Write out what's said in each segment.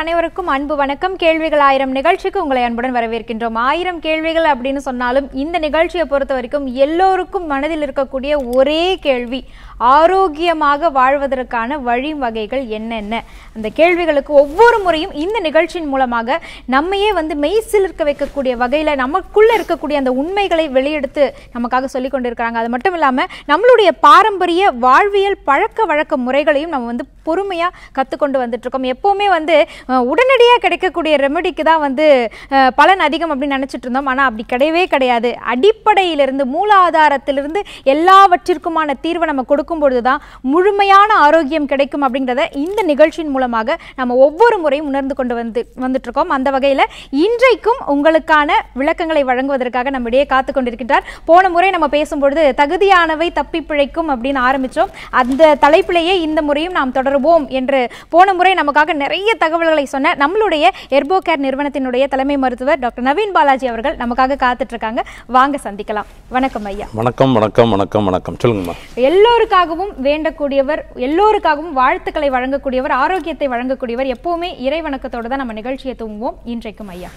அனைவருக்கும் அன்பு வணக்கம் கேள்விகள் ஆயிரம் நிகழ்ச்சிக்கு உங்களை அன்புடன் வரவேற்கின்றோம் ஆயிரம் கேள்விகள் அப்படின்னு சொன்னாலும் இந்த நிகழ்ச்சியை பொறுத்த வரைக்கும் எல்லோருக்கும் மனதில் இருக்கக்கூடிய ஒரே கேள்வி ஆரோக்கியமாக வாழ்வதற்கான வழிவகைகள் என்னென்ன அந்த கேள்விகளுக்கு ஒவ்வொரு முறையும் இந்த நிகழ்ச்சியின் மூலமாக நம்மையே வந்து மெய்சிலிருக்க வைக்கக்கூடிய வகையில நமக்குள்ள இருக்கக்கூடிய அந்த உண்மைகளை வெளியெடுத்து நமக்காக சொல்லி கொண்டிருக்கிறாங்க அது மட்டும் இல்லாம நம்மளுடைய பாரம்பரிய வாழ்வியல் பழக்க வழக்க முறைகளையும் நம்ம வந்து பொறுமையா கத்துக்கொண்டு வந்துட்டு இருக்கோம் எப்பவுமே வந்து அஹ், உடனடியா கிடைக்கக்கூடிய ரெமெடிக்கு தான் வந்து அஹ், பலன் அதிகம் அப்படின்னு நினைச்சிட்டு இருந்தோம் ஆனா அப்படி கிடையவே கிடையாது அடிப்படையிலிருந்து மூலாதாரத்திலிருந்து எல்லாவற்றிற்குமான தீர்வை நம்ம கொடுக்கும் பொழுதுதான் முழுமையான ஆரோக்கியம் கிடைக்கும் அப்படிங்கிறத இந்த நிகழ்ச்சியின் மூலமாக நம்ம ஒவ்வொரு முறையும் உணர்ந்து கொண்டு வந்து வந்துட்டு இருக்கோம் அந்த வகையில இன்றைக்கும் உங்களுக்கான விளக்கங்களை வழங்குவதற்காக நம்மிடையே காத்து கொண்டிருக்கின்றார் போன முறை நம்ம பேசும்பொழுது தகுதியானவை தப்பி பிழைக்கும் அப்படின்னு ஆரம்பிச்சோம் அந்த தலைப்பிலேயே இந்த முறையும் நாம் தொடருவோம் என்று போன முறை நமக்காக நிறைய தகவல்களை சொன்ன நம்மளுடைய எர்போ கேர் நிறுவனத்தினுடைய தலைமை மருத்துவர் டாக்டர் நவீன் பாலாஜி அவர்கள் நமக்காக காத்துட்டு இருக்காங்க வாங்க சந்திக்கலாம் வணக்கம் ஐயா வணக்கம் வணக்கம் வணக்கம் வணக்கம் சொல்லுங்கம்மா எல்லோருக்காகவும் வேண்டக்கூடியவர் எல்லோருக்காகவும் வாழ்த்துக்களை வழங்கக்கூடியவர் ஆரோக்கியத்தை வழங்கக்கூடியவர் எப்பவுமே இறை வணக்கத்தோட தான் நம்ம நிகழ்ச்சியை தூங்குவோம் இன்றைக்கும் ஐயா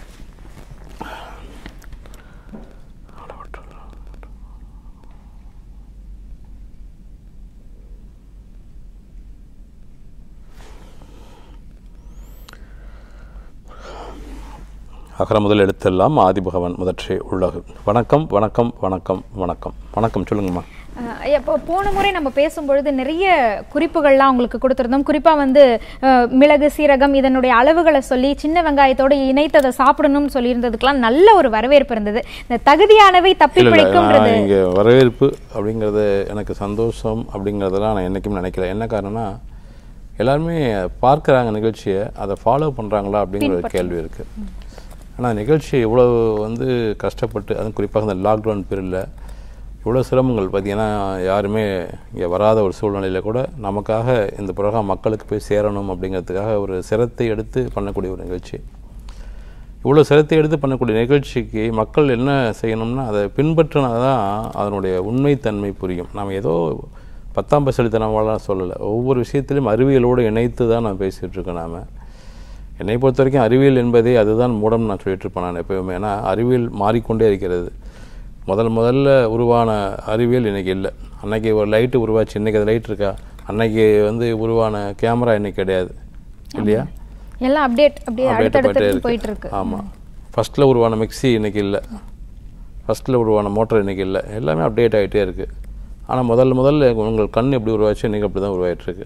அகர முதல் எழுத்தெல்லாம் ஆதிபகவன் முதற்றே உள்ளகு வணக்கம் வணக்கம் வணக்கம் வணக்கம் வணக்கம் சொல்லுங்கம்மா அஹ் ஐயா, இப்போ போன முறை நம்ம பேசும்பொழுது நிறைய குறிப்புகள்லாம் உங்களுக்கு கொடுத்துருந்தோம் குறிப்பா வந்து அஹ், மிளகு சீரகம் இதனுடைய அளவுகளை சொல்லி சின்ன வெங்காயத்தோட இணைத்து அதை சாப்பிடணும்னு சொல்லியிருந்ததுக்கெல்லாம் நல்ல ஒரு வரவேற்பு இருந்தது இந்த தகுதியானவை தப்பி இல்லை இல்லை பிழைக்கும்ன்றது நான் இங்கே வரவேற்பு அப்படிங்கிறது எனக்கு சந்தோஷம் அப்படிங்கிறதெல்லாம் நான் என்றைக்கும் நினைக்கல என்ன காரணம்னா எல்லாருமே பார்க்குறாங்க நிகழ்ச்சியை அதை ஃபாலோ பண்ணுறாங்களா அப்படிங்கிற ஒரு கேள்வி இருக்குது ஆனால் நிகழ்ச்சி இவ்வளோ வந்து கஷ்டப்பட்டு அதுவும் குறிப்பாக இந்த லாக்டவுன் பீரியடில் இவ்வளோ சிரமங்கள் பார்த்தீங்கன்னா யாருமே இங்கே வராத ஒரு சூழ்நிலையில் கூட நமக்காக இந்த ப்ரோக்ராம் மக்களுக்கு போய் சேரணும் அப்படிங்கிறதுக்காக ஒரு சிரத்தை எடுத்து பண்ணக்கூடிய ஒரு நிகழ்ச்சி இவ்வளோ சிரத்தை எடுத்து பண்ணக்கூடிய நிகழ்ச்சிக்கு மக்கள் என்ன செய்யணும்னா அதை பின்பற்றினா தான் அதனுடைய உண்மைத்தன்மை புரியும் நாம் ஏதோ பத்தாம் பசலித்தனமாலாம் சொல்லலை ஒவ்வொரு விஷயத்திலும் அறிவியலோடு இணைத்து தான் நான் பேசிகிட்டு இருக்கேன் நாம் என்னை பொறுத்த வரைக்கும் அறிவியல் என்பதே அதுதான் மூடம் நான் சொல்லிட்டு இருப்பேன் நான் எப்போவுமே ஏன்னா அறிவியல் மாறிக்கொண்டே இருக்கிறது முதல் முதல்ல உருவான அறிவியல் இன்னைக்கு இல்லை அன்னைக்கு ஒரு லைட்டு உருவாச்சு இன்னைக்கு அது லைட் இருக்கா அன்னைக்கு வந்து உருவான கேமரா இன்னைக்கு கிடையாது இல்லையா எல்லாம் அப்டேட் அப்படியே update போயிட்டே அடுத்தடுத்து போயிட்டு இருக்கு ஆமாம் ஃபஸ்ட்டில் உருவான மிக்ஸி இன்னைக்கு இல்லை ஃபஸ்ட்டில் உருவான மோட்டர் இன்னைக்கு இல்லை எல்லாமே அப்டேட் ஆகிட்டே இருக்குது ஆனால் முதல்ல முதல்ல உங்கள் கண் எப்படி உருவாச்சு இன்றைக்கி அப்படி தான் உருவாயிட்டிருக்கு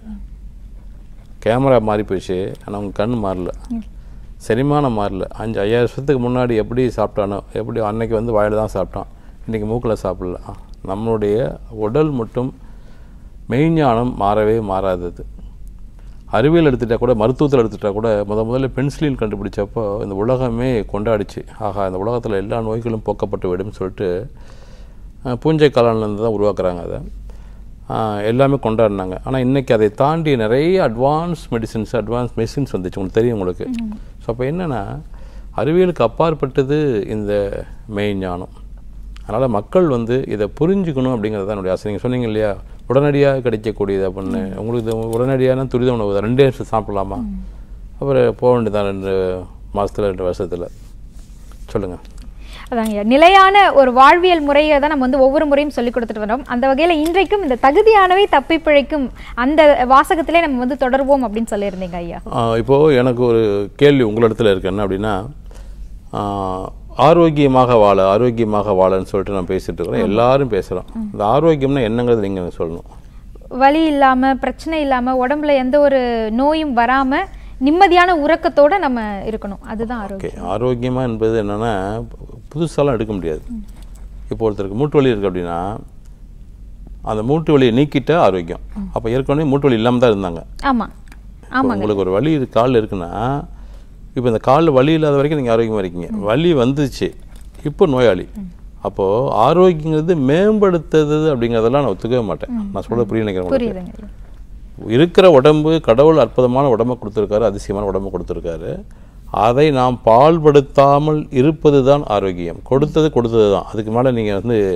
கேமரா மாறி போச்சு ஆனால் உங்கள் கண் மாறல செரிமானம் மாறல அஞ்சு ஐயாயிரம் வருஷத்துக்கு முன்னாடி எப்படி சாப்பிட்டானோ எப்படி அன்னைக்கு வந்து வாயில் தான் சாப்பிட்டான் இன்றைக்கி மூக்கில் சாப்பிடல நம்மளுடைய உடல் மட்டும் மெய்ஞானம் மாறவே மாறாதது அறிவியல் எடுத்துட்டா கூட மருத்துவத்தில் எடுத்துட்டா கூட முத முதல்ல பென்சிலின் கண்டுபிடிச்சப்போ இந்த உலகமே கொண்டாடிச்சு ஆகா இந்த உலகத்தில் எல்லா நோய்களும் போக்கப்பட்டு விடும்னு சொல்லிட்டு அஹ், பூஞ்சை காளான்லேருந்து தான் உருவாக்குறாங்க அதை அஹ், எல்லாமே கொண்டாடினாங்க ஆனால் இன்றைக்கி அதை தாண்டி நிறைய அட்வான்ஸ் மெடிசின்ஸ் அட்வான்ஸ் மெடிசின்ஸ் வந்துச்சு உங்களுக்கு தெரியும் உங்களுக்கு ஸோ அப்போ என்னென்னா அறிவியலுக்கு அப்பாற்பட்டது இந்த மெய்ஞானம் அதனால் மக்கள் வந்து இதை புரிஞ்சுக்கணும் அப்படிங்கிறது தான் என்னுடைய ஆசை நீங்கள் சொன்னீங்க இல்லையா உடனடியாக கிடைக்கக்கூடியது அப்படின்னு உங்களுக்கு இது உடனடியான துரித உணவு தான் ரெண்டே நிமிஷம் சாப்பிடலாமா அப்புறம் போக வேண்டியதான் ரெண்டு மாதத்தில் ரெண்டு வருஷத்தில் சொல்லுங்கள் அதாங்க நிலையான ஒரு வாழ்வியல் முறையை தான் நம்ம வந்து ஒவ்வொரு முறையும் சொல்லி கொடுத்துட்டு வரோம் அந்த வகையில இன்றைக்கும் இந்த தகுதியானவை தப்பி பிழைக்கும் அந்த வாசகத்திலே நம்ம வந்து தொடர்வோம் அப்படின்னு சொல்லியிருந்தீங்க ஐயா ஆஹ் இப்போ எனக்கு ஒரு கேள்வி உங்களிடத்துல இருக்கு என்ன அப்படின்னா ஆஹ் ஆரோக்கியமாக வாழ ஆரோக்கியமாக வாழன்னு சொல்லிட்டு நான் பேசிட்டு இருக்கிறேன் எல்லாரும் பேசுகிறோம் இந்த ஆரோக்கியம்னா என்னங்கிறது நீங்கள் எனக்கு சொல்லணும் வலி இல்லாம பிரச்சனை இல்லாம உடம்புல எந்த ஒரு நோயும் வராம நிம்மதியான உறக்கத்தோட நம்ம இருக்கணும் அதுதான் ஆரோக்கியம் ஓகே ஆரோக்கியமாக என்பது என்னென்னா புதுசாலாம் எடுக்க முடியாது இப்போ ஒருத்தருக்கு மூட்டு வலி இருக்குது அப்படின்னா அந்த மூட்டு வலியை நீக்கிட்டா ஆரோக்கியம் அப்போ ஏற்கனவே மூட்டு வலி இல்லாமல் தான் இருந்தாங்க ஆமா இப்போ உங்களுக்கு ஒரு வலி இருக்கு- கால்ல இருக்குன்னா இப்போ இந்த காலில் வலி இல்லாத வரைக்கும் நீங்கள் ஆரோக்கியமாக இருக்கீங்க வலி வந்துச்சு இப்போ நோயாளி அப்போது ஆரோக்கியங்கிறது மேம்படுத்துறது அப்படிங்கிறதெல்லாம் நான் ஒத்துக்கவே மாட்டேன் நான் சொல்ல புரிய நினைக்கிறேன் உங்களுக்கு. புரியுதுங்க ஐயா இருக்கிற உடம்பு கடவுள் அற்புதமான உடம்பை கொடுத்துருக்காரு அதிசயமான உடம்பை கொடுத்துருக்காரு அதை நாம் பால்படுத்தாமல் இருப்பது தான் ஆரோக்கியம் கொடுத்தது கொடுத்தது தான் அதுக்கு மேலே நீங்கள் வந்து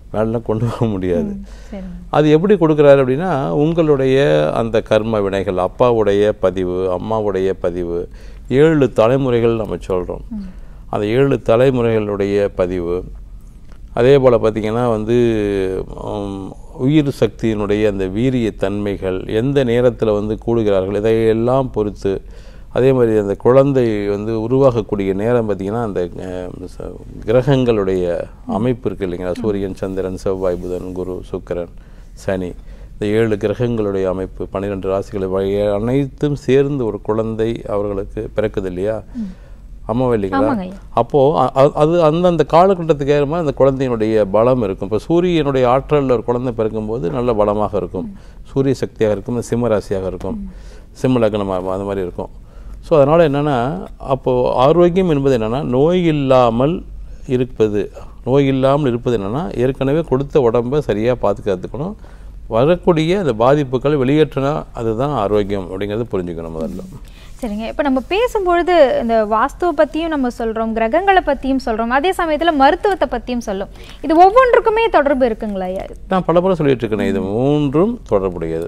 மேலாம் கொண்டு போக முடியாது சரிங்க அது எப்படி கொடுக்குறாரு அப்படின்னா உங்களுடைய அந்த கர்ம வினைகள் அப்பாவுடைய பதிவு அம்மாவுடைய பதிவு ஏழு தலைமுறைகள் நம்ம சொல்கிறோம் அந்த ஏழு தலைமுறைகளுடைய பதிவு அதே போல் பார்த்திங்கன்னா வந்து உம், உயிர் சக்தியினுடைய அந்த வீரிய தன்மைகள் எந்த நேரத்தில் வந்து கூடுகிறார்கள் இதையெல்லாம் பொறுத்து அதே மாதிரி அந்த குழந்தை வந்து உருவாகக்கூடிய நேரம் பார்த்திங்கன்னா அந்த அஹ், ச- கிரகங்களுடைய அமைப்பு இருக்குது இல்லைங்களா சூரியன் சந்திரன் செவ்வாய் புதன் குரு சுக்கிரன் சனி இந்த ஏழு கிரகங்களுடைய அமைப்பு பன்னிரெண்டு ராசிகள் இவை அனைத்தும் சேர்ந்து ஒரு குழந்தை அவர்களுக்கு பிறக்குது இல்லையா அம்மாவா இல்லைங்களா ஆமாங்க ஐயா. அப்போது அ- அ- அது அந்தந்த காலகட்டத்துக்கு ஏற மாதிரி அந்த குழந்தையினுடைய பலம் இருக்கும் இப்போ சூரியனுடைய ஆற்றலில் ஒரு குழந்தை பிறக்கும்போது நல்ல பலமாக இருக்கும் சூரிய சக்தியாக இருக்கும் இந்த சிம்ம ராசியாக இருக்கும் சிம்ம லக்னமாக அந்த மாதிரி இருக்கும் ஸோ அதனால் என்னென்னா அப்போது ஆரோக்கியம் என்பது என்னென்னா நோய் இல்லாமல் இருப்பது நோய் இல்லாமல் இருப்பது என்னென்னா ஏற்கனவே கொடுத்த உடம்பை சரியாக பாதுகாத்துக்கணும் வரக்கூடிய அந்த பாதிப்புகள் வெளியேற்றினா அதுதான் ஆரோக்கியம் அப்படிங்கிறத புரிஞ்சுக்கணும் முதல்ல சரிங்க இப்போ நம்ம பேசும்பொழுது இந்த வாஸ்துவை பற்றியும் நம்ம சொல்கிறோம் கிரகங்களை பற்றியும் சொல்கிறோம் அதே சமயத்தில் மருத்துவத்தை பற்றியும் சொல்லும் இது ஒவ்வொன்றுக்குமே தொடர்பு இருக்குங்களா ஐயா நான் பல முறை சொல்லிட்டு இருக்கேன் இது மூன்றும் தொடர்புடையது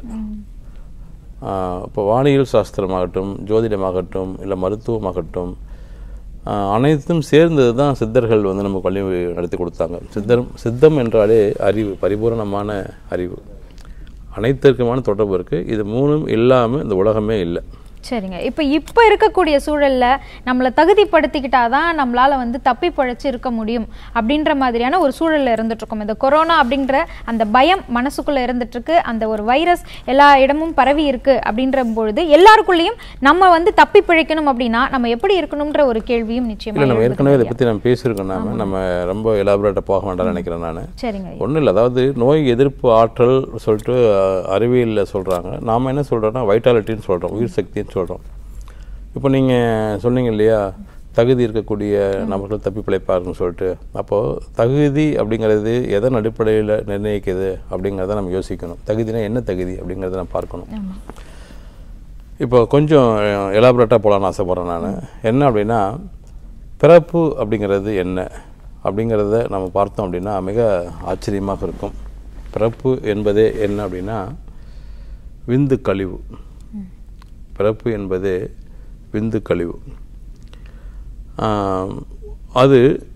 ஆஹ் இப்போ வானியல் சாஸ்திரமாகட்டும் ஜோதிடமாகட்டும் இல்லை மருத்துவமாகட்டும் ஆஹ் அனைத்தும் சேர்ந்தது தான் சித்தர்கள் வந்து நம்ம பள்ளி நடத்தி கொடுத்தாங்க சித்தர் சித்தம் என்றாலே அறிவு பரிபூரணமான அறிவு அனைத்திற்குமான தொடர்பு இருக்குது இது மூணும் இல்லாமல் இந்த உலகமே இல்லை சரிங்க இப்போ இப்போ இருக்கக்கூடிய சூழல்ல நம்மளை தகுதிப்படுத்திக்கிட்டாதான் நம்மளால வந்து தப்பி பழைச்சு இருக்க முடியும் அப்படின்ற மாதிரியான ஒரு சூழல்ல இருந்துட்டு இருக்கோம் இந்த கொரோனா அப்படின்ற அந்த பயம் மனசுக்குள்ள இருந்துட்டு இருக்கு அந்த ஒரு வைரஸ் எல்லா இடமும் பரவி இருக்கு அப்படின்ற பொழுது எல்லாருக்குள்ளேயும் நம்ம வந்து தப்பி பிழைக்கணும் அப்படின்னா நம்ம எப்படி இருக்கணும்ன்ற ஒரு கேள்வியும் நிச்சயமா இல்லை நம்ம எழுதுது ஏற்கனவே இதை ஐயா. பற்றி நம்ம பேசியிருக்கோம் நாம நம்ம ரொம்ப எலாபரேட்டாக போக வேண்டாம்னு நினைக்கிறேன் நான் சரிங்க ஐயா. ஒன்றும் இல்லை அதாவது நோய் எதிர்ப்பு ஆற்றல் சொல்லிட்டு அஹ், அறிவியலில் சொல்கிறாங்க நாம் என்ன சொல்கிறோன்னா வைட்டாலிட்டின்னு சொல்கிறோம் உயிர் சக்தின்னு சொல்கிறோம் இப்போ நீங்கள் சொன்னீங்க இல்லையா தகுதி இருக்கக்கூடிய நபர்கள் தப்பி பிழைப்பாருன்னு சொல்லிட்டு அப்போது தகுதி அப்படிங்கிறது எதன் அடிப்படையில் நிர்ணயிக்குது அப்படிங்கிறத நம்ம யோசிக்கணும் தகுதினா என்ன தகுதி அப்படிங்கிறத நம்ம பார்க்கணும் ஆமா. இப்போ கொஞ்சம் எலாபரேட்டாக போகலான்னு ஆசைப்பட்றேன் நான் என்ன அப்படின்னா பிறப்பு அப்படிங்கிறது என்ன அப்படிங்கிறத நம்ம பார்த்தோம் அப்படின்னா மிக ஆச்சரியமாக இருக்கும் பிறப்பு என்பதே என்ன அப்படின்னா விந்து கழிவு பிறப்பு என்பது விந்து கழிவு ஆம், அது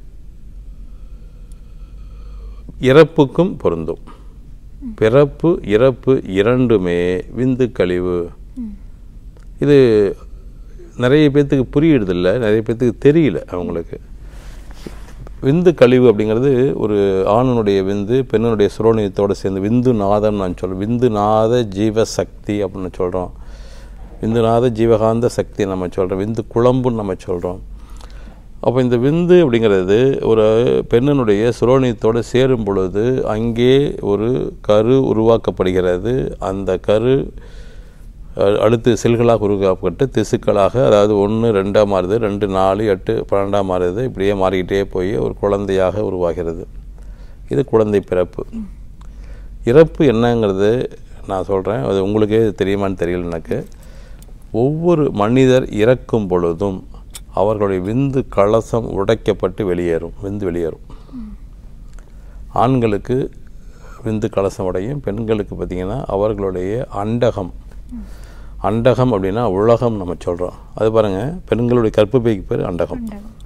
இறப்புக்கும் பொருந்தும் பிறப்பு இறப்பு இரண்டுமே விந்து கழிவு இது நிறைய பேர்த்துக்கு புரியுறதில்ல நிறைய பேர்த்துக்கு தெரியல அவங்களுக்கு விந்து கழிவு அப்படிங்கிறது ஒரு ஆணனுடைய விந்து பெண்ணுடைய சுரோனியத்தோடு சேர்ந்து விந்து நாதம் நான் சொல்கிறேன் விந்து நாத ஜீவசக்தி அப்படின்னு சொல்கிறோம் விந்துநாத ஜீவகாந்த சக்தி நம்ம சொல்கிறோம் விந்து குழம்புன்னு நம்ம சொல்கிறோம் அப்போ இந்த விந்து அப்படிங்கிறது ஒரு பெண்ணினுடைய சுரோனியத்தோடு சேரும் பொழுது அங்கே ஒரு கரு உருவாக்கப்படுகிறது அந்த கரு அஹ், அடுத்து செல்களாக உருவாக்கப்பட்டு திசுக்களாக அதாவது ஒன்று ரெண்டாக மாறுது ரெண்டு நாலு எட்டு பன்னெண்டாக மாறுது இப்படியே மாறிக்கிட்டே போய் ஒரு குழந்தையாக உருவாகிறது இது குழந்தை பிறப்பு இறப்பு என்னங்கிறது நான் சொல்கிறேன் அது உங்களுக்கே தெரியுமான்னு தெரியல எனக்கு ஒவ்வொரு மனிதர் இறக்கும் பொழுதும் அவர்களுடைய விந்து கலசம் உடைக்கப்பட்டு வெளியேறும் விந்து வெளியேறும் ஆண்களுக்கு விந்து கலசம் உடையும் பெண்களுக்கு பார்த்திங்கன்னா அவர்களுடைய அண்டகம் அண்டகம் அப்படின்னா உலகம் நம்ம சொல்கிறோம் அது பாருங்கள் பெண்களுடைய கற்பப்பைக்கு பேர் அண்டகம்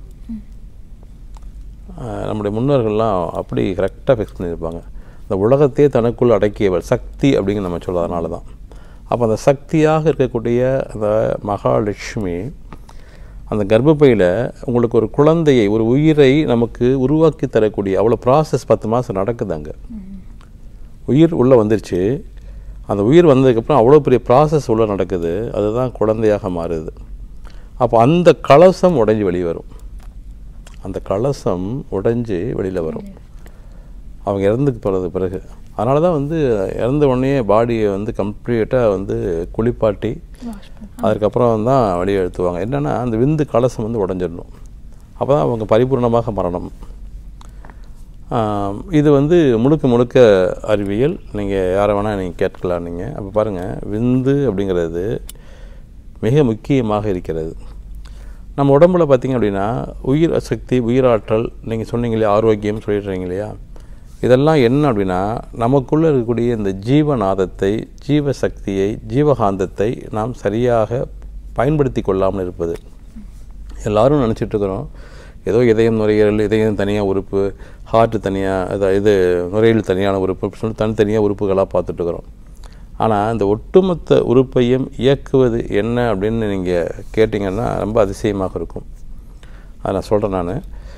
ஆஹ் நம்முடைய முன்னோர்கள்லாம் அப்படி கரெக்டாக ஃபிக்ஸ் பண்ணியிருப்பாங்க இந்த உலகத்தையே தனக்குள் அடக்கியவர் சக்தி அப்படிங்கிற நம்ம சொல்கிறதுனால தான் அப்போ அந்த சக்தியாக இருக்கக்கூடிய அந்த மகாலட்சுமி அந்த கர்ப்பப்பையில் உங்களுக்கு ஒரு குழந்தையை ஒரு உயிரை நமக்கு உருவாக்கி தரக்கூடிய அவ்வளோ ப்ராசஸ் பத்து மாதம் நடக்குது அங்கே உயிர் உள்ளே வந்துருச்சு அந்த உயிர் வந்ததுக்கப்புறம் அவ்வளோ பெரிய ப்ராசஸ் உள்ளே நடக்குது அதுதான் குழந்தையாக மாறுது அப்போ அந்த கலசம் உடைஞ்சு வெளியே வரும் அந்த கலசம் உடைஞ்சு வெளியில் வரும் அவங்க இறந்து போகிறது பிறகு அதனால தான் வந்து இறந்த உடனே பாடியை வந்து கம்ப்ளீட்டாக வந்து குளிப்பாட்டி அதுக்கப்புறம் தான் வெளியே எடுத்துவாங்க என்னென்னா அந்த விந்து கலசம் வந்து உடஞ்சிடணும் அப்போ தான் அவங்க பரிபூர்ணமாக மரணம் ஆம், இது வந்து முழுக்க முழுக்க அறிவியல் நீங்கள் யாரை வேணால் நீங்கள் கேட்கலாம் நீங்கள் அப்போ பாருங்கள் விந்து அப்படிங்கிறது மிக முக்கியமாக இருக்கிறது நம்ம உடம்புல பார்த்தீங்க அப்படின்னா உயிர் சக்தி உயிராற்றல் நீங்கள் சொன்னீங்க இல்லையா ஆரோக்கியம் சொல்லிடுறீங்க இல்லையா இதெல்லாம் என்ன அப்படின்னா நமக்குள்ளே இருக்கக்கூடிய இந்த ஜீவநாதத்தை ஜீவசக்தியை ஜீவகாந்தத்தை நாம் சரியாக பயன்படுத்தி கொள்ளாமல் இருப்பது எல்லாரும் நினச்சிட்டு இருக்கிறோம் ஏதோ இதயம் நுரையீரல் இதயம் தனியாக உறுப்பு ஹார்ட் தனியாக இது இது நுரையீரல் தனியான உறுப்பு அப்படி சொல்லி தனித்தனியாக உறுப்புகளாக பார்த்துட்டு இருக்கிறோம் ஆனால் இந்த ஒட்டுமொத்த உறுப்பையும் இயக்குவது என்ன அப்படின்னு நீங்கள் கேட்டிங்கன்னா ரொம்ப அதிசயமாக இருக்கும் அதை நான் சொல்கிறேன் நான்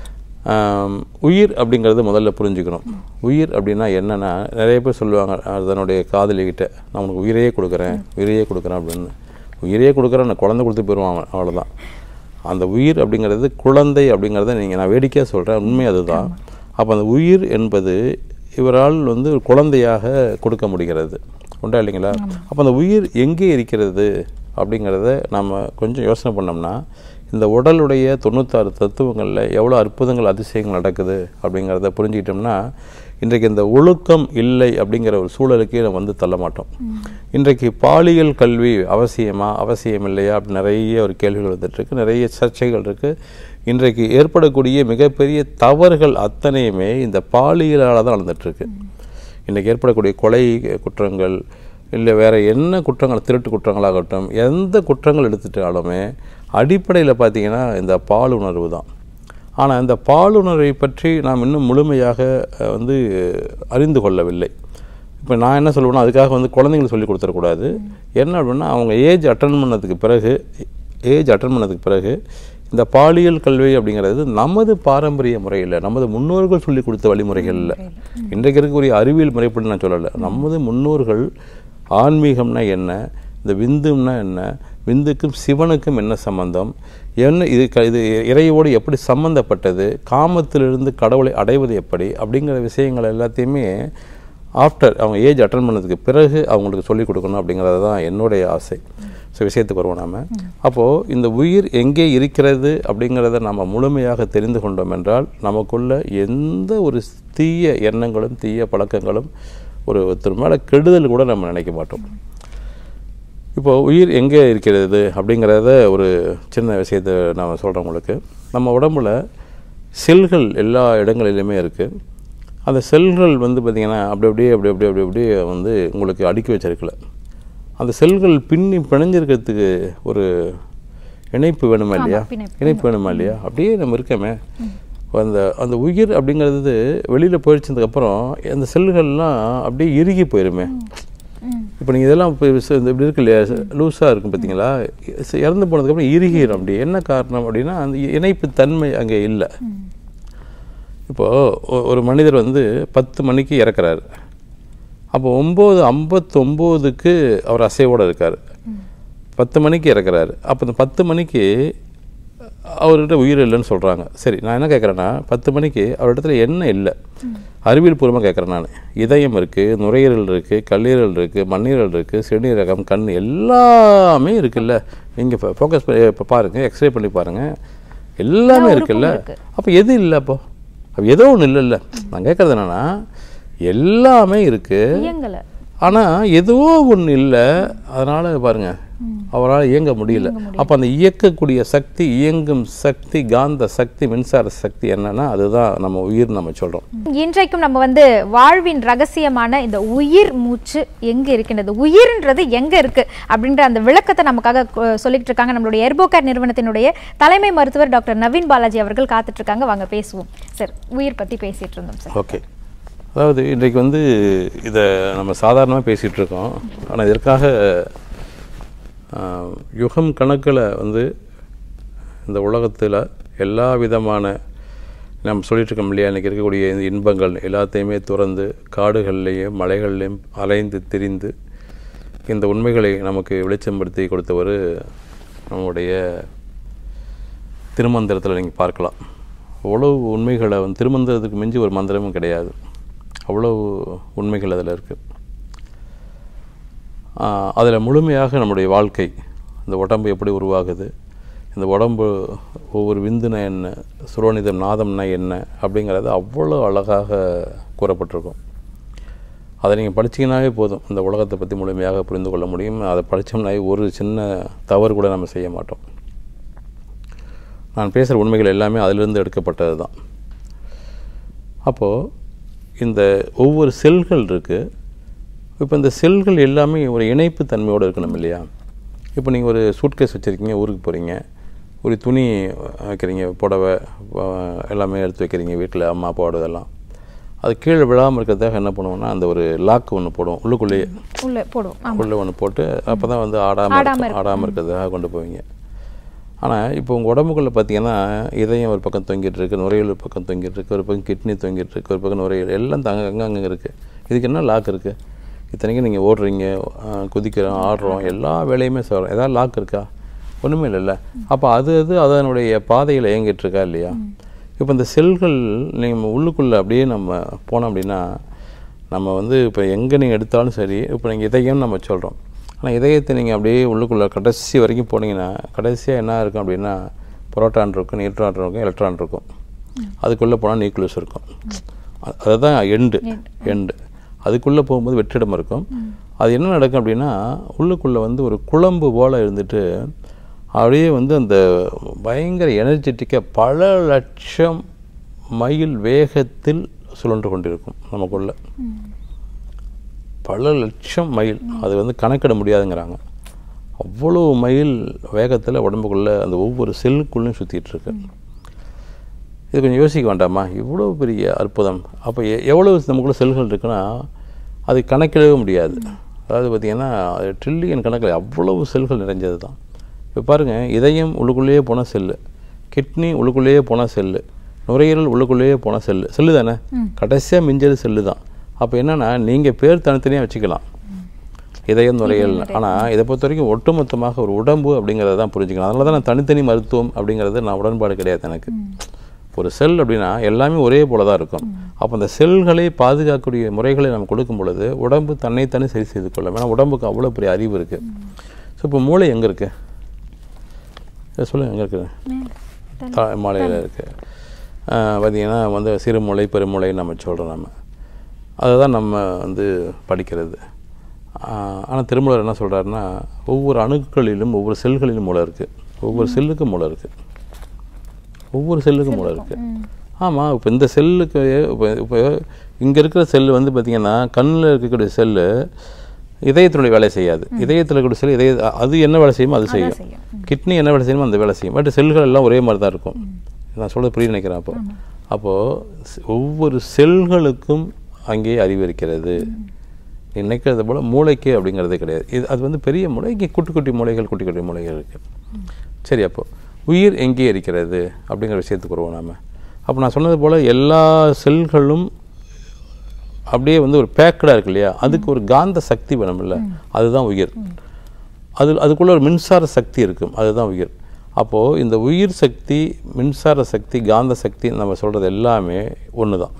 உயிர் அப்படிங்கிறது முதல்ல புரிஞ்சுக்கணும் உயிர் அப்படின்னா என்னென்னா நிறைய பேர் சொல்லுவாங்க அதனுடைய காதலிக்கிட்ட நான் உனக்கு உயிரையே கொடுக்குறேன் உயிரையே கொடுக்குறேன் அப்படின்னு உயிரையே கொடுக்குறேன் நான் குழந்தை கொடுத்து போயிடுவான் அவன் அவ்வளோதான் அந்த உயிர் அப்படிங்கிறது குழந்தை அப்படிங்கிறத நீங்கள் நான் வேடிக்கையாக சொல்கிறேன் உண்மை அதுதான் அப்போ அந்த உயிர் என்பது இவரால் வந்து ஒரு குழந்தையாக கொடுக்க முடிகிறது உண்டா இல்லைங்களா அப்போ அந்த உயிர் எங்கே இருக்கிறது அப்படிங்கிறத நம்ம கொஞ்சம் யோசனை பண்ணோம்னா இந்த உடலுடைய தொண்ணூத்தாறு தத்துவங்களில் எவ்வளோ அற்புதங்கள் அதிசயங்கள் நடக்குது அப்படிங்கிறத புரிஞ்சுக்கிட்டோம்னா இன்றைக்கு இந்த ஒழுக்கம் இல்லை அப்படிங்கிற ஒரு சூழலுக்கு நம்ம வந்து தள்ள மாட்டோம் இன்றைக்கு பாலியல் கல்வி அவசியமா அவசியம் இல்லையா அப்படி நிறைய ஒரு கேள்விகள் வந்துட்டுருக்கு நிறைய சர்ச்சைகள் இருக்குது இன்றைக்கு ஏற்படக்கூடிய மிகப்பெரிய தவறுகள் அத்தனையுமே இந்த பாலியலால் தான் நடந்துட்டுருக்கு இன்றைக்கு ஏற்படக்கூடிய கொலை குற்றங்கள் இல்லை வேறு என்ன குற்றங்கள் திருட்டு குற்றங்களாகட்டும் எந்த குற்றங்கள் எடுத்துட்டாலுமே அடிப்படையில் பார்த்தீங்கன்னா இந்த பாலுணர்வு தான் ஆனால் இந்த பாலுணர்வை பற்றி நாம் இன்னும் முழுமையாக அஹ், வந்து அறிந்து கொள்ளவில்லை இப்போ நான் என்ன சொல்லுவேன்னா அதுக்காக வந்து குழந்தைங்களுக்கு சொல்லி கொடுத்துடக்கூடாது என்ன அப்படின்னா அவங்க ஏஜ் அட்டன் பண்ணதுக்கு பிறகு ஏஜ் அட்டன் பண்ணதுக்கு பிறகு இந்த பாலியல் கல்வி அப்படிங்கிறது நமது பாரம்பரிய முறையில் நமது முன்னோர்கள் சொல்லி கொடுத்த வழிமுறைகளில் இன்றைக்கு இருக்கக்கூடிய அறிவியல் முறைப்படி நான் சொல்லலை நமது முன்னோர்கள் ஆன்மீகம்னா என்ன இந்த விந்தும்னா என்ன விந்துக்கும் சிவனுக்கும் என்ன சம்பந்தம் என்ன இது க இது இறையோடு எப்படி சம்பந்தப்பட்டது காமத்திலிருந்து கடவுளை அடைவது எப்படி அப்படிங்கிற விஷயங்கள் எல்லாத்தையுமே ஆஃப்டர் அவங்க ஏஜ் அட்டன் பண்ணதுக்கு பிறகு அவங்களுக்கு சொல்லிக் கொடுக்கணும் அப்படிங்கிறது தான் என்னுடைய ஆசை ஸோ விஷயத்துக்கு வருவோம் நாம அப்போது இந்த உயிர் எங்கே இருக்கிறது அப்படிங்கிறத நம்ம முழுமையாக தெரிந்து கொண்டோம் என்றால் நமக்குள்ள எந்த ஒரு தீய எண்ணங்களும் தீய பழக்கங்களும் ஒரு ஒருத்தர் மேலே கெடுதல் கூட நம்ம நினைக்க மாட்டோம் இப்போ உயிர் எங்கே இருக்கிறது அப்படிங்கிறத ஒரு சின்ன விஷயத்தை நான் சொல்கிறேன் உங்களுக்கு நம்ம உடம்புல செல்கள் எல்லா இடங்களிலுமே இருக்குது அந்த செல்கள் வந்து பார்த்திங்கன்னா அப்படி அப்படியே அப்படி அப்படி அப்படி அப்படியே வந்து உங்களுக்கு அடுக்கி வச்சிருக்கல அந்த செல்கள் பின்னி பிணைஞ்சிருக்கிறதுக்கு ஒரு இணைப்பு வேணுமா இல்லையா பிணைப்பு. இணைப்பு வேணுமா இல்லையா அப்படியே நம்ம இருக்கமே அந்த அந்த உயிர் அப்படிங்கிறது வெளியில் போயிடுச்சதுக்கப்புறம் அந்த செல்கள்லாம் அப்படியே இறுகி போயிருமே இப்போ நீங்கள் இதெல்லாம் இப்போ ச- இந்த இப்படி இருக்கு இல்லையா லூஸாக இருக்கும் பார்த்தீங்களா ச- இறந்து போனதுக்கப்புறம் இறுகிடும் அப்படி என்ன காரணம் அப்படின்னா அந்த இணைப்பு தன்மை அங்கே இல்லை இப்போது ஒரு மனிதர் வந்து பத்து மணிக்கு இறக்குறாரு அப்போ ஒம்பது ஐம்பத்தொம்போதுக்கு அவர் அசைவோடு இருக்கார் பத்து மணிக்கு இறக்குறாரு அப்போ இந்த பத்து மணிக்கு அவர்கிட்ட உயிர் இல்லைன்னு சொல்கிறாங்க சரி நான் என்ன கேட்குறேன்னா பத்து மணிக்கு அவரிடத்துல என்ன இல்லை அறிவியல் பூர்வமாக கேட்குறேன் நான் இதயம் இருக்குது நுரையீரல் இருக்குது கல்லீரல் இருக்குது மண்ணீரல் இருக்குது சிறுநீரகம் கண் எல்லாமே இருக்குல்ல நீங்கள் ஃபோக்கஸ் இப்போ பாருங்கள் எக்ஸ்ரே பண்ணி பாருங்கள் எல்லாமே இருக்குல்ல அப்போ எது இல்லை அப்போ அப்போ ஏதோ ஒன்று இல்லைல்ல நான் கேட்குறது என்னன்னா எல்லாமே இருக்குது இயங்கல ஆனால் ஏதோ ஒன்று இல்லை அதனால் பாருங்க அவரால் இயங்க முடியல அப்போ அந்த இயக்கக்கூடிய சக்தி இயங்கும் சக்தி காந்த சக்தி மின்சார சக்தி என்னன்னா அதுதான் நம்ம உயிர் நம்ம சொல்கிறோம் இன்றைக்கும் நம்ம வந்து வாழ்வின் ரகசியமான இந்த உயிர் மூச்சு எங்க இருக்கின்றது உயிர்ன்றது எங்க இருக்கு அப்படின்ற அந்த விளக்கத்தை நமக்காக கு- சொல்லிட்டு இருக்காங்க நம்மளுடைய எர்போகேர் நிறுவனத்தினுடைய தலைமை மருத்துவர் டாக்டர் நவீன் பாலாஜி அவர்கள் காத்துட்டு இருக்காங்க வாங்க பேசுவோம் சார் உயிர் பத்தி பேசிட்டு இருந்தோம் சார் ஓகே அதாவது இன்றைக்கு வந்து இதை நம்ம சாதாரணமாக பேசிகிட்டு இருக்கோம் ஆனால் இதற்காக ஆஹ், யுகம் கணக்கில் வந்து இந்த உலகத்தில் எல்லா விதமான நம்ம சொல்லிட்டு இருக்கோம் இல்லையா இன்றைக்கி இருக்கக்கூடிய இந்த இன்பங்கள் எல்லாத்தையுமே துறந்து காடுகள்லேயும் மலைகள்லேயும் அலைந்து திரிந்து இந்த உண்மைகளை நமக்கு வெளிச்சம்படுத்தி கொடுத்தவர் நம்முடைய திருமந்திரத்தில் நீங்கள் பார்க்கலாம் அவ்வளவு உண்மைகளை வந்து திருமந்திரத்துக்கு மிஞ்சி ஒரு மந்திரமும் கிடையாது அவ்வளவு உண்மைகள் அதில் இருக்குது அதில் முழுமையாக நம்முடைய வாழ்க்கை இந்த உடம்பு எப்படி உருவாகுது இந்த உடம்பு ஒவ்வொரு விந்துனா என்ன சுரோனிதம் நாதம்னா என்ன அப்படிங்கிறது அவ்வளோ அழகாக கூறப்பட்டிருக்கும் அதை நீங்கள் படிச்சீங்கன்னாவே போதும் இந்த உலகத்தை பற்றி முழுமையாக புரிந்து கொள்ள முடியும் அதை படித்தோம்னாவே ஒரு சின்ன தவறு கூட நம்ம செய்ய மாட்டோம் நான் பேசுகிற உண்மைகள் எல்லாமே அதிலிருந்து எடுக்கப்பட்டது தான் அப்போது இந்த ஒவ்வொரு செல்கள் இருக்குது இப்போ இந்த செல்கள் எல்லாமே ஒரு இணைப்பு தன்மையோடு இருக்கணும் இல்லையா இப்போ நீங்கள் ஒரு சூட்கேஸ் வச்சுருக்கீங்க ஊருக்கு போகிறீங்க ஒரு துணி வைக்கிறீங்க புடவை அஹ், எல்லாமே எடுத்து வைக்கிறீங்க வீட்டில் அம்மா அப்பாவோட இதெல்லாம் அது கீழே விழாமல் இருக்கிறதுக்காக என்ன பண்ணுவோம்னா அந்த ஒரு லாக் ஒன்று போடுவோம் உள்ளுக்குள்ளேயே உள்ள போடுவோம் ஆமா. உள்ளே ஒன்று போட்டு அப்போ தான் வந்து ஆடாமல் ஆடாம இருக்கும் ஆடாமல் இருக்கிறதுக்காக கொண்டு போவீங்க ஆனால் இப்போ உங்கள் உடம்புக்குள்ளே பார்த்தீங்கன்னா இதயம் ஒரு பக்கம் தொங்கிட்டு இருக்கு நுரையீரல் ஒரு பக்கம் தொங்கிட்டு இருக்கு ஒரு பக்கம் கிட்னி தொங்கிட்டு இருக்கு ஒரு பக்கம் நுரையீரல் எல்லாம் தங்க அங்கே அங்கே இருக்குது இதுக்கு என்ன லாக் இருக்குது இத்தனைக்கும் நீங்கள் ஓடுறீங்க ஆஹ் குதிக்கிறோம் ஆடுறோம் எல்லா வேலையுமே செய்கிறோம் ஏதாவது லாக் இருக்கா ஒன்றுமே இல்லைல்ல அப்போ அது அது அதனுடைய பாதையில் இயங்கிட்டு இருக்கா இல்லையா இப்போ இந்த செல்கள் நீங்கள் உள்ளுக்குள்ளே அப்படியே நம்ம போனோம் அப்படின்னா நம்ம வந்து இப்போ எங்கே நீங்கள் எடுத்தாலும் சரி இப்போ நீங்கள் இதயம் நம்ம சொல்கிறோம் ஆனால் இதயத்தை நீங்கள் அப்படியே உள்ளுக்குள்ளே கடைசி வரைக்கும் போனீங்கன்னா கடைசியாக என்ன இருக்கும் அப்படின்னா புரோட்டான் இருக்கும் நியூட்ரான் இருக்கும் எலக்ட்ரான் இருக்கும் அதுக்குள்ளே போனால் நியூக்ளியஸ் இருக்கும் அ- அதுதான் எண்டு எண்டு அதுக்குள்ளே போகும்போது வெற்றிடம் இருக்கும் அது என்ன நடக்கும் அப்படின்னா உள்ளுக்குள்ளே வந்து ஒரு குழம்பு போல் இருந்துட்டு அப்படியே வந்து அந்த பயங்கர எனர்ஜெட்டிக்காக பல லட்சம் மைல் வேகத்தில் சுழன்று கொண்டிருக்கும் நமக்குள்ள பல லட்சம் மைல் அது வந்து கணக்கிட முடியாதுங்கிறாங்க அவ்வளோ மைல் வேகத்தில் உடம்புக்குள்ளே அந்த ஒவ்வொரு செல்லுக்குள்ளேயும் சுற்றிட்டு இருக்கு இது கொஞ்சம் யோசிக்க வேண்டாமா இவ்வளோ பெரிய அற்புதம் அப்போ எவ்வளோ நமக்குள்ள செல்கள் இருக்குன்னா அது கணக்கிடவே முடியாது அதாவது பார்த்திங்கன்னா அது ட்ரில்லியன் கணக்கில் அவ்வளவு செல்கள் நிறைஞ்சது தான் இப்போ பாருங்கள் இதயம் உள்ளுக்குள்ளேயே போன செல்லு கிட்னி உள்ளுக்குள்ளேயே போன செல்லு நுரையீரல் உள்ளுக்குள்ளேயே போன செல்லு செல்லு தானே கடைசியாக மிஞ்சது செல்லு தான் அப்போ என்னென்னா நீங்கள் பேர் தனித்தனியாக வச்சுக்கலாம் இதயம் நுரையீரல் ஆனால் இதை பொறுத்த வரைக்கும் ஒட்டுமொத்தமாக ஒரு உடம்பு அப்படிங்கிறத தான் புரிஞ்சுக்கணும் அதனால தான் நான் தனித்தனி மருத்துவம் அப்படிங்கிறது நான் உடன்பாடு கிடையாது எனக்கு ஒரு செல் அப்படின்னா எல்லாமே ஒரே போல தான் இருக்கும் அப்போ அந்த செல்களை பாதுகாக்கக்கூடிய முறைகளை நம்ம கொடுக்கும் பொழுது உடம்பு தன்னைத்தானே சரி செய்து கொள்ளும் ஏன்னா உடம்புக்கு அவ்வளோ பெரிய அறிவு இருக்குது ஸோ இப்போ மூளை எங்கே இருக்கு இதை சொல்லுங்க எங்கே இருக்குது தா மாலையில் இருக்குது பார்த்தீங்கன்னா வந்து சிறுமூளை பெருமூளை நம்ம சொல்கிறோம் நம்ம அதை தான் நம்ம வந்து படிக்கிறது ஆனால் திருமூலர் என்ன சொல்கிறாருன்னா ஒவ்வொரு அணுக்களிலும் ஒவ்வொரு செல்களிலும் மூளை இருக்குது ஒவ்வொரு செல்லுக்கும் மூளை இருக்குது ஒவ்வொரு செல்லுக்கும் மூளை இருக்குது ஆமாம் இப்போ இந்த செல்லுக்கு இப்போ இப்போ இங்கே இருக்கிற செல்லு வந்து பார்த்திங்கன்னா கண்ணில் இருக்கக்கூடிய செல்லு இதயத்தினுடைய வேலை செய்யாது இதயத்தில் இருக்கக்கூடிய செல் இதய அது என்ன வேலை செய்யுமோ அது செய்யும் கிட்னி என்ன வேலை செய்யுமோ அந்த வேலை செய்யும் பட் செல்கள் எல்லாம் ஒரே மாதிரி தான் இருக்கும் நான் சொல்றது புரிய நினைக்கிறேன் அப்போ அப்போது ஒவ்வொரு செல்களுக்கும் அங்கே அறிவு இருக்கிறது நீ நினைக்கிறது போல் மூளைக்கு அப்படிங்கிறதே கிடையாது இது அது வந்து பெரிய மூளை இங்கே குட்டி குட்டி மூளைகள் குட்டி குட்டி மூளைகள் இருக்குது சரி அப்போ உயிர் எங்கே இருக்கிறது அப்படிங்கிற விஷயத்துக்கு வருவோம் நாம அப்போ நான் சொன்னது போல் எல்லா செல்களும் அப்படியே வந்து ஒரு பேக்கடாக இருக்கு இல்லையா அதுக்கு ஒரு காந்த சக்தி வேணும்ல அதுதான் உயிர் அது அதுக்குள்ள ஒரு மின்சார சக்தி இருக்கும் அதுதான் உயிர் அப்போது இந்த உயிர் சக்தி மின்சார சக்தி காந்த சக்தி நம்ம சொல்கிறது எல்லாமே ஒன்று தான்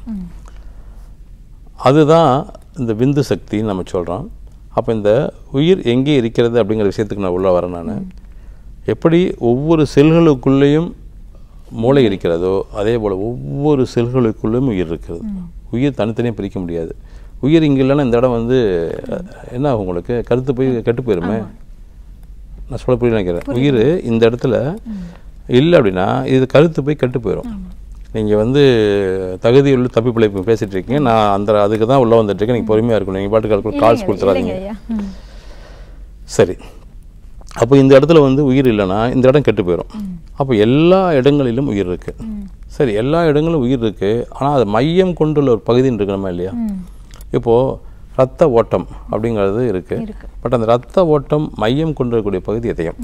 அதுதான் இந்த விந்து சக்தின்னு நம்ம சொல்கிறோம் அப்போ இந்த உயிர் எங்கே இருக்கிறது அப்படிங்கிற விஷயத்துக்கு நான் உள்ளே வரேன் நான் எப்படி ஒவ்வொரு செல்களுக்குள்ளேயும் மூளை இருக்கிறதோ அதே போல் ஒவ்வொரு செல்களுக்குள்ளேயும் உயிர் இருக்கிறது உயிர் தனித்தனியாக பிரிக்க முடியாது உயிர் இங்கே இல்லைன்னா இந்த இடம் வந்து அஹ், என்ன ஆகும் உங்களுக்கு கருத்து போய் கெட்டு போயிருமே நான் சொல்ல புரிய நினைக்கிறேன் உயிர் இந்த இடத்துல இல்லை அப்படின்னா இது கருத்து போய் கெட்டு போயிடும் நீங்கள் வந்து தகுதியுள்ள தப்பி பிழைப்பு பேசிட்டு இருக்கீங்க நான் அந்த அதுக்கு தான் உள்ளே வந்துட்டு இருக்கேன் நீங்கள் பொறுமையாக இருக்கணும் நீங்கள் பாட்டுக்கு கால்ஸ் கொடுத்துறாதீங்க இல்லைங்க ஐயா ம். சரி அப்போ இந்த இடத்துல வந்து உயிர் இல்லைன்னா இந்த இடம் கெட்டு போயிடும் அப்போ எல்லா இடங்களிலும் உயிர் இருக்கு சரி எல்லா இடங்களிலும் உயிர் இருக்கு ஆனால் அது மையம் கொண்டுள்ள ஒரு பகுதின்னு இருக்கணுமா இல்லையா ம். இப்போ ரத்த ஓட்டம் அப்படிங்கிறது இருக்கு இருக்கு. பட் அந்த ரத்த ஓட்டம் மையம் கொண்டிருக்கக்கூடிய பகுதி இதயம்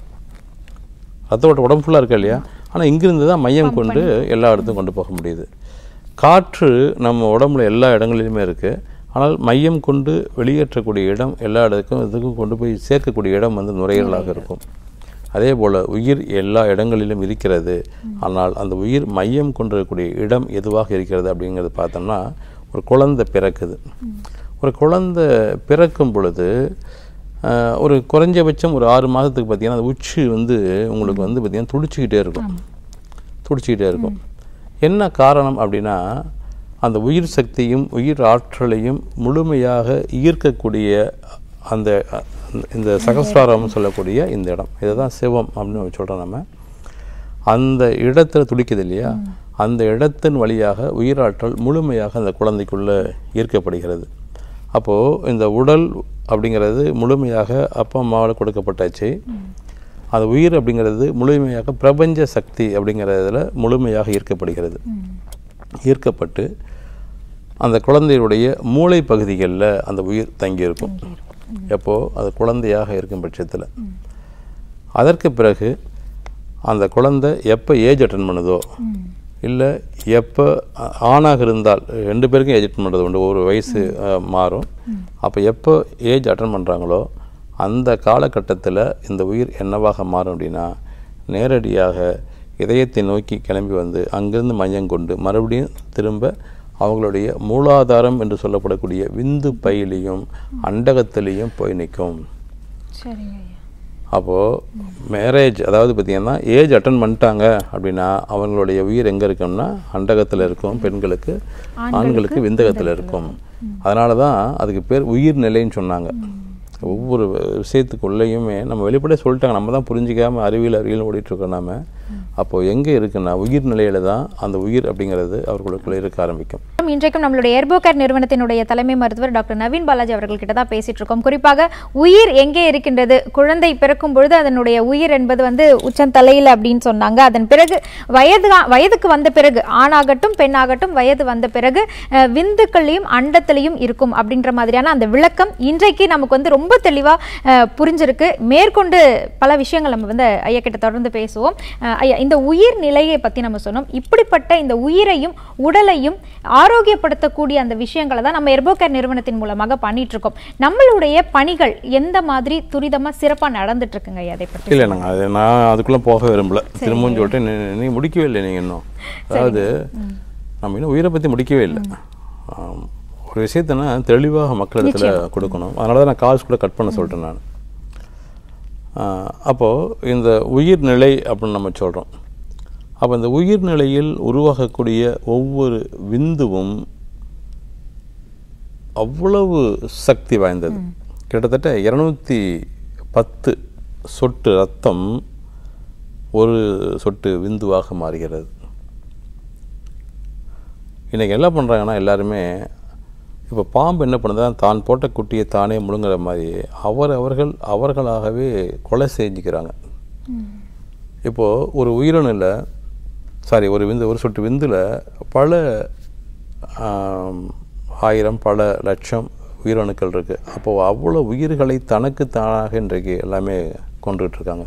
ரத்த ஓட்டம் உடம்பு ஃபுல்லாக இருக்கா இல்லையா ஆனால் இங்கிருந்து தான் மையம் கொண்டு எல்லா இடத்துக்கும் கொண்டு போக முடியுது காற்று நம்ம உடம்புல எல்லா இடங்களிலுமே இருக்குது ஆனால் மையம் கொண்டு வெளியேற்றக்கூடிய இடம் எல்லா இடத்துக்கும் இதுக்கும் கொண்டு போய் சேர்க்கக்கூடிய இடம் வந்து நுரையீரலாக இருக்கும் அதே போல் உயிர் எல்லா இடங்களிலும் இருக்கிறது ஆனால் அந்த உயிர் மையம் கொண்டிருக்கக்கூடிய இடம் எதுவாக இருக்கிறது அப்படிங்கிறது பார்த்தோம்னா ஒரு குழந்தை பிறக்குது ஒரு குழந்தை பிறக்கும் பொழுது ஆஹ், ஒரு குறைஞ்சபட்சம் ஒரு ஆறு மாதத்துக்கு பார்த்தீங்கன்னா அந்த உச்சி வந்து உங்களுக்கு வந்து பார்த்தீங்கன்னா துடிச்சிக்கிட்டே இருக்கும் துடிச்சிக்கிட்டே இருக்கும் என்ன காரணம் அப்படின்னா அந்த உயிர் சக்தியும் உயிர் ஆற்றலையும் முழுமையாக ஈர்க்கக்கூடிய அந்த அ- இந்த சகஸ்ராரம் சொல்லக்கூடிய இந்த இடம் இதுதான் சிவம் அப்படின்னு சொல்கிறோம் நம்ம அந்த இடத்துல துடிக்குது இல்லையா அந்த இடத்தின் வழியாக உயிராற்றல் முழுமையாக அந்த குழந்தைக்குள்ளே ஈர்க்கப்படுகிறது அப்போது இந்த உடல் அப்படிங்கிறது முழுமையாக அப்பா அம்மாவால் கொடுக்கப்பட்டாச்சு அந்த உயிர் அப்படிங்கிறது முழுமையாக பிரபஞ்ச சக்தி அப்படிங்கிறதுல முழுமையாக ஈர்க்கப்படுகிறது ஈர்க்கப்பட்டு அந்த குழந்தையுடைய மூளை பகுதிகளில் அந்த உயிர் தங்கியிருக்கும் எப்போ அது குழந்தையாக இருக்கும் பட்சத்தில் அதற்கு பிறகு அந்த குழந்தை எப்போ ஏஜ் அட்டன் பண்ணுதோ இல்லை எப்போ அ- ஆணாக இருந்தால் ரெண்டு பேருக்கும் ஏஜ் அட்டன் பண்ணுறது உண்டு ஒரு வயசு அஹ், மாறும் அப்போ எப்போ ஏஜ் அட்டன் பண்ணுறாங்களோ அந்த காலகட்டத்தில் இந்த உயிர் என்னவாக மாறும் அப்படின்னா நேரடியாக இதயத்தை நோக்கி கிளம்பி வந்து அங்கிருந்து மையம் கொண்டு மறுபடியும் திரும்ப அவங்களுடைய மூலாதாரம் என்று சொல்லப்படக்கூடிய விந்து பையிலையும் அண்டகத்திலையும் போய் நிற்கும் சரிங்க ஐயா அப்போது மேரேஜ் அதாவது பார்த்திங்கன்னா ஏஜ் அட்டன் பண்ணிட்டாங்க அப்படின்னா அவங்களுடைய உயிர் எங்கே இருக்கும்னா அண்டகத்தில் இருக்கும் பெண்களுக்கு ஆண்களுக்கு விந்தகத்தில் இருக்கும் அதனால தான் அதுக்கு பேர் உயிர் நிலைன்னு சொன்னாங்க ஒவ்வொரு விஷயத்துக்குள்ளேயுமே நம்ம வெளிப்படையாக சொல்லிட்டாங்க நம்ம தான் புரிஞ்சிக்காம அறிவியல் அறிவியல் ஓடிட்டு இருக்கோம் நாம அப்போது எங்கே இருக்குன்னா உயிர் நிலையில தான் அந்த உயிர் அப்படிங்கிறது அவர்களுக்குள்ளே இருக்க ஆரம்பிக்கும் இன்றைக்கும் நம்மளுடைய எர்போகேர் நிறுவனத்தினுடைய தலைமை மருத்துவர் டாக்டர் நவீன் பாலாஜி அவர்கள் கிட்ட தான் பேசிட்டு இருக்கோம் குறிப்பாக உயிர் எங்கே இருக்கின்றது குழந்தை பிறக்கும் பொழுது அதனுடைய உயிர் என்பது வந்து உச்சந்தலையில் அப்படின்னு சொன்னாங்க அதன் பிறகு வயது வயதுக்கு வந்த பிறகு ஆணாகட்டும் பெண்ணாகட்டும் வயது வந்த பிறகு அஹ், விந்துக்கள்லையும் அண்டத்திலையும் இருக்கும் அப்படின்ற மாதிரியான அந்த விளக்கம் இன்றைக்கு நமக்கு வந்து ரொம்ப தெளிவா அஹ், புரிஞ்சிருக்கு மேற்கொண்டு பல விஷயங்கள் நம்ம வந்து ஐயா கிட்ட தொடர்ந்து பேசுவோம் அஹ், ஐயா இந்த உயிர் நிலையை பத்தி நம்ம சொன்னோம் இப்படிப்பட்ட இந்த உயிரையும் உடலையும் ஆரோக்கியப்படுத்தக்கூடிய அந்த விஷயங்களை தான் நம்ம எர்போகேர் நிறுவனத்தின் மூலமாக பண்ணிட்டு இருக்கோம் நம்மளுடைய பணிகள் எந்த மாதிரி துரிதமா சிறப்பா நடந்துட்டு இருக்குங்க ஐயா அதை பற்றி இல்லை நாங்கள் அது நான் அதுக்குள்ளே போக விரும்பல திரும்பவும் சொல்லிட்டு நீ- நீ முடிக்கவே இல்லை நீங்கள் இன்னும் அதாவது நம்ம இன்னும் உயிரை பற்றி முடிக்கவே இல்லை ஆம், ஒரு விஷயத்தைனா தெளிவாக மக்களிடத்துல கொடுக்கணும் அதனால தான் நான் கால்ஸ் கூட கட் பண்ண சொல்லிட்டேன் நான் அப்போது இந்த உயிர் நிலை அப்படின்னு நம்ம சொல்கிறோம் அப்போ இந்த உயிர் நிலையில் உருவாகக்கூடிய ஒவ்வொரு விந்துவும் அவ்வளவு சக்தி வாய்ந்தது கிட்டத்தட்ட இரநூத்தி பத்து சொட்டு ரத்தம் ஒரு சொட்டு விந்துவாக மாறுகிறது இன்றைக்கி என்ன பண்ணுறாங்கன்னா எல்லாருமே இப்போ பாம்பு என்ன பண்ணுதா தான் போட்ட குட்டியை தானே முழுங்குற மாதிரி அவர் அவர்கள் அவர்களாகவே கொலை செஞ்சுக்கிறாங்க இப்போது ஒரு உயிரணுல சாரி ஒரு விந்து ஒரு சொட்டு விந்துல பல ஆம், ஆயிரம் பல லட்சம் உயிரணுக்கள் இருக்குது அப்போது அவ்வளோ உயிர்களை தனக்கு தானாக இன்றைக்கு எல்லாமே கொண்டுகிட்டு இருக்காங்க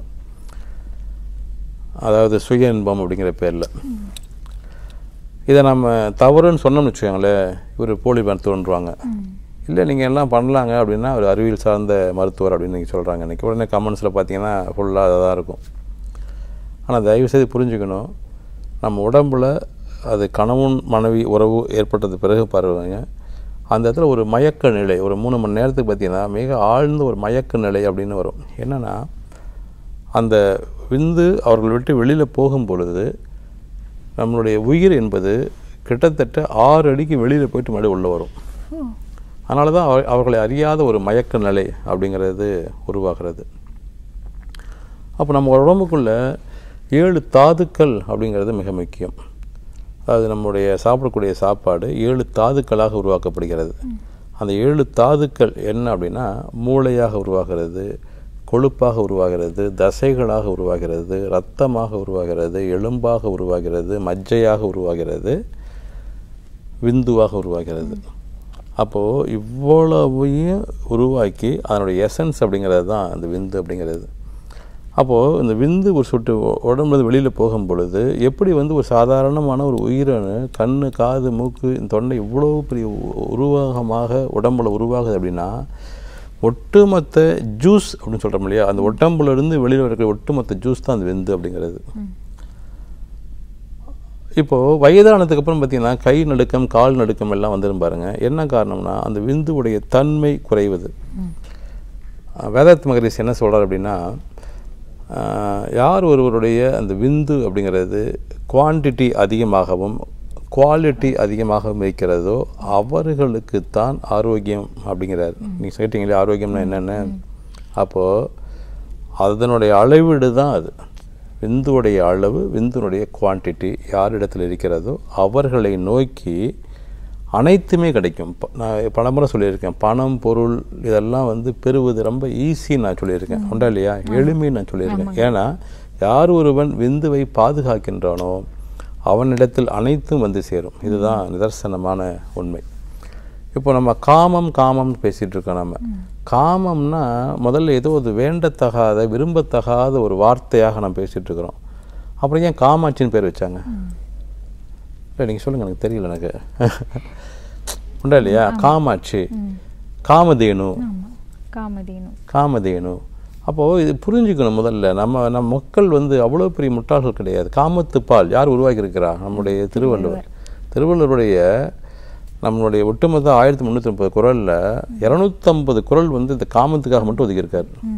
அதாவது சுய இன்பம் அப்படிங்கிற பேரில் இதை நம்ம தவறுன்னு சொன்னோம்னு வச்சுக்கோங்களேன் இவர் போலி மருத்துவன்றாங்க இல்லை நீங்கள் எல்லாம் பண்ணலாங்க அப்படின்னா ஒரு அறிவியல் சார்ந்த மருத்துவர் அப்படின்னு நீங்கள் சொல்கிறாங்க இன்றைக்கி உடனே கமெண்ட்ஸில் பார்த்தீங்கன்னா ஃபுல்லாக அதை தான் இருக்கும் ஆனால் தயவுசெய்து புரிஞ்சுக்கணும் நம்ம உடம்புல அது கணவன் மனைவி உறவு ஏற்பட்டது பிறகு பாருங்க அந்த இடத்துல ஒரு மயக்க நிலை ஒரு மூணு மணி நேரத்துக்கு பார்த்தீங்கன்னா மிக ஆழ்ந்த ஒரு மயக்க நிலை அப்படின்னு வரும் என்னென்னா அந்த விந்து அவர்கள் விட்டு வெளியில் போகும் பொழுது நம்மளுடைய உயிர் என்பது கிட்டத்தட்ட ஆறு அடிக்கு வெளியில் போயிட்டு மறுபடியும் உள்ளே வரும் அதனால தான் அவ- அவர்களை அறியாத ஒரு மயக்க நிலை அப்படிங்கிறது உருவாகிறது அப்போ நம்ம உடம்புக்குள்ள ஏழு தாதுக்கள் அப்படிங்கிறது மிக முக்கியம் அதாவது நம்முடைய சாப்பிடக்கூடிய சாப்பாடு ஏழு தாதுக்களாக உருவாக்கப்படுகிறது அந்த ஏழு தாதுக்கள் என்ன அப்படின்னா மூளையாக உருவாகிறது கொழுப்பாக உருவாகிறது தசைகளாக உருவாகிறது இரத்தமாக உருவாகிறது எலும்பாக உருவாகிறது மஜ்ஜையாக உருவாகிறது விந்துவாக உருவாகிறது அப்போது இவ்வளவையும் உருவாக்கி அதனுடைய எசன்ஸ் அப்படிங்கிறது தான் அந்த விந்து அப்படிங்கிறது அப்போது இந்த விந்து ஒரு சொட்டு உ- உடம்புல வெளியில் போகும் பொழுது எப்படி வந்து ஒரு சாதாரணமான ஒரு உயிரணு கண்ணு காது மூக்கு இந்த தொண்டை இவ்வளோ பெரிய உ- உருவாகமாக உடம்புல உருவாகுது அப்படின்னா ஒட்டுமொத்த ஜூஸ் அப்படின்னு சொல்கிறோம் இல்லையா அந்த உடம்புல இருந்து வெளியில் இருக்கிற ஒட்டுமொத்த ஜூஸ் தான் அந்த விந்து அப்படிங்கிறது இப்போது வயதானதுக்கு அப்புறம் பார்த்தீங்கன்னா கை நடுக்கம் கால் நடுக்கம் எல்லாம் வந்துடும் பாருங்க என்ன காரணம்னா அந்த விந்துவுடைய தன்மை குறைவது அஹ் வேதாத் மகரிஷி என்ன சொல்றார் அப்படின்னா அஹ் யார் ஒருவருடைய அந்த விந்து அப்படிங்கிறது குவான்டிட்டி அதிகமாகவும் குவாலிட்டி அதிகமாகவும் இருக்கிறதோ அவர்களுக்கு தான் ஆரோக்கியம் அப்படிங்கிறார் நீங்கள் கேட்டீங்களே ஆரோக்கியம்னா என்னென்ன அப்போது அதனுடைய அளவீடு தான் அது விந்துடைய அளவு விந்துனுடைய குவான்டிட்டி யாரிடத்தில் இருக்கிறதோ அவர்களை நோக்கி அனைத்துமே கிடைக்கும் ப- நான் பலமுறை சொல்லியிருக்கேன் பணம் பொருள் இதெல்லாம் வந்து பெறுவது ரொம்ப ஈஸின்னு நான் சொல்லியிருக்கேன் உண்டா இல்லையா எளிமைன்னு நான் சொல்லியிருக்கேன் ஏன்னா யார் ஒருவன் விந்துவை பாதுகாக்கின்றானோ அவனிடத்தில் அனைத்தும் வந்து சேரும் இதுதான் நிதர்சனமான உண்மை இப்போ நம்ம காமம் காமம் பேசிட்டு இருக்கோம் நம்ம காமம்னா முதல்ல ஏதோ ஒரு வேண்டத்தகாத விரும்பத்தகாத ஒரு வார்த்தையாக நம்ம பேசிட்டு இருக்கிறோம் அப்புறம் ஏன் காமாட்சின்னு பேர் வச்சாங்க இல்லை நீங்கள் சொல்லுங்கள் எனக்கு தெரியல எனக்கு உண்டா இல்லையா காமாட்சி காமதேனு ஆமா காமதேனு காமதேனு அப்போது இது புரிஞ்சுக்கணும் முதல்ல நம்ம நம்ம மக்கள் வந்து அவ்வளோ பெரிய முட்டாள்கள் கிடையாது காமத்து பால் யார் உருவாக்கியிருக்கிறா நம்முடைய திருவள்ளுவர் திருவள்ளுவருடைய நம்மளுடைய ஒட்டுமொத்த ஆயிரத்தி முந்நூற்றி முப்பது குரலில் இரநூத்தம்பது குரல் வந்து இந்த காமத்துக்காக மட்டும் ஒதுக்கியிருக்காரு ம்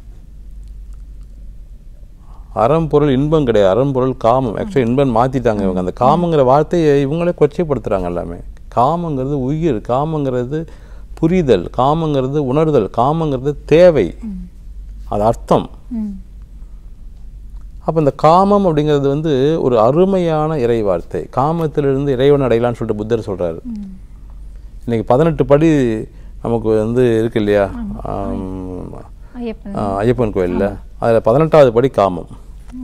அறம்பொருள் இன்பம் கிடையாது அறம்பொருள் காமம் ஆக்சுவலி இன்பம் மாற்றிட்டாங்க இவங்க அந்த காமங்கிற வார்த்தையை இவங்களே கொச்சைப்படுத்துகிறாங்க எல்லாமே காமங்கிறது உயிர் காமங்கிறது புரிதல் காமங்கிறது உணர்தல் காமங்கிறது தேவை அது அர்த்தம் ம் அப்போ இந்த காமம் அப்படிங்கிறது வந்து ஒரு அருமையான இறை வார்த்தை காமத்திலிருந்து இறைவன் அடையலாம்னு சொல்லிட்டு புத்தர் சொல்றாரு இன்னைக்கு பதினெட்டு படி நமக்கு வந்து இருக்கு இல்லையா ஆம், ஐயப்பன் ஆ, ஐயப்பன் கோயிலில் அதில் பதினெட்டாவது படி காமம்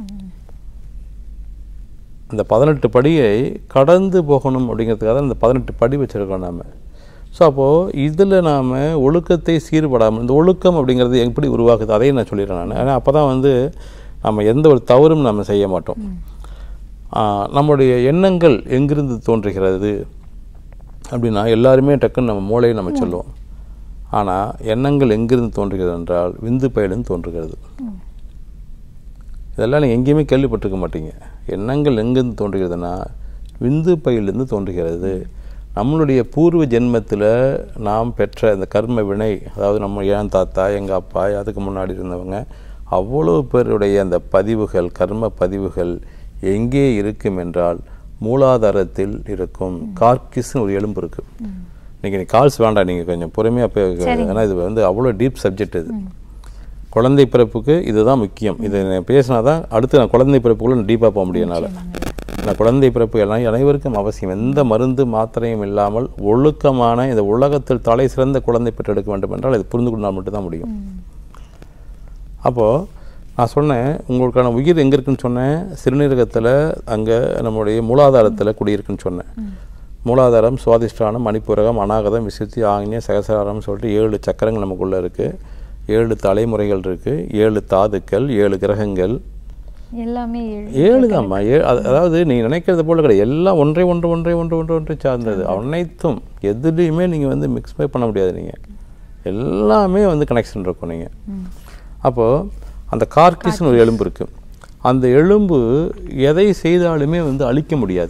அந்த பதினெட்டு படியை கடந்து போகணும் அப்படிங்கிறதுக்காக இந்த பதினெட்டு படி வச்சுருக்கோம் நாம் ஸோ அப்போது இதில் நாம் ஒழுக்கத்தை சீர்படாமல் இந்த ஒழுக்கம் அப்படிங்கிறது எப்படி உருவாக்குது அதையும் நான் சொல்லிடுறேன் நான் ஏன்னா அப்போ தான் வந்து நம்ம எந்த ஒரு தவறும் நம்ம செய்ய மாட்டோம் ஆ, நம்முடைய எண்ணங்கள் எங்கிருந்து தோன்றுகிறது அப்படின்னா எல்லாருமே டக்குன்னு நம்ம மூளையை நம்ம சொல்லுவோம் ஆனால் எண்ணங்கள் எங்கிருந்து தோன்றுகிறது என்றால் விந்து பயிலிருந்து தோன்றுகிறது இதெல்லாம் நீங்கள் எங்கேயுமே கேள்விப்பட்டிருக்க மாட்டீங்க எண்ணங்கள் எங்கிருந்து தோன்றுகிறதுனா விந்து பையிலிருந்து தோன்றுகிறது நம்மளுடைய பூர்வ ஜென்மத்தில் நாம் பெற்ற இந்த கர்ம வினை அதாவது நம்ம ஏன் தாத்தா எங்கள் அப்பா அதுக்கு முன்னாடி இருந்தவங்க அவ்வளோ பேருடைய அந்த பதிவுகள் கர்ம பதிவுகள் எங்கே இருக்கும் என்றால் மூலாதாரத்தில் இருக்கும் கார்கிஸ்னு ஒரு எலும்பு இருக்கு இன்னைக்கு நீ கால்ஸ் வேண்டாம் நீங்கள் கொஞ்சம் பொறுமையாக போய் ஏன்னா இது வந்து அவ்வளோ டீப் சப்ஜெக்ட் இது குழந்தை பிறப்புக்கு இதுதான் முக்கியம் இதை நான் பேசினா தான் அடுத்து நான் குழந்தை பிறப்புக்குள்ள டீப்பாக போக முடியும் என்னால் நான் குழந்தை பிறப்பு எல்லாம் அனைவருக்கும் அவசியம் எந்த மருந்து மாத்திரையும் இல்லாமல் ஒழுக்கமான இந்த உலகத்தில் தலை சிறந்த குழந்தை பெற்றெடுக்க வேண்டும் என்றால் இது புரிந்து கொண்டால் மட்டும்தான் முடியும் அப்போது நான் சொன்னேன் உங்களுக்கான உயிர் எங்கே இருக்குன்னு சொன்னேன் சிறுநீரகத்தில் அங்கே நம்முடைய மூலாதாரத்தில் குடியிருக்குன்னு சொன்னேன் மூலாதாரம் சுவாதிஷ்டானம் மணிப்புரகம் அநாகதம் விசுத்தி ஆக்னிய சகசாரம் சொல்லிட்டு ஏழு சக்கரங்கள் நமக்குள்ளே இருக்குது ஏழு தலைமுறைகள் இருக்குது ஏழு தாதுக்கள் ஏழு கிரகங்கள் எல்லாமே ஏழு ஏழு தான்மா ஏ அது- அதாவது நீ நினைக்கிறது போல கிடையாது எல்லாம் ஒன்றை ஒன்று ஒன்றை ஒன்று ஒன்று ஒன்று சார்ந்தது அனைத்தும் எதுலேயுமே நீங்கள் வந்து மிக்ஸ் பண்ண முடியாது நீங்கள் எல்லாமே வந்து கனெக்ஷன் இருக்கும் நீங்கள் அப்போது அந்த கார்கிஸ்னு ஒரு எலும்பு இருக்குது அந்த எலும்பு எதை செய்தாலுமே வந்து அழிக்க முடியாது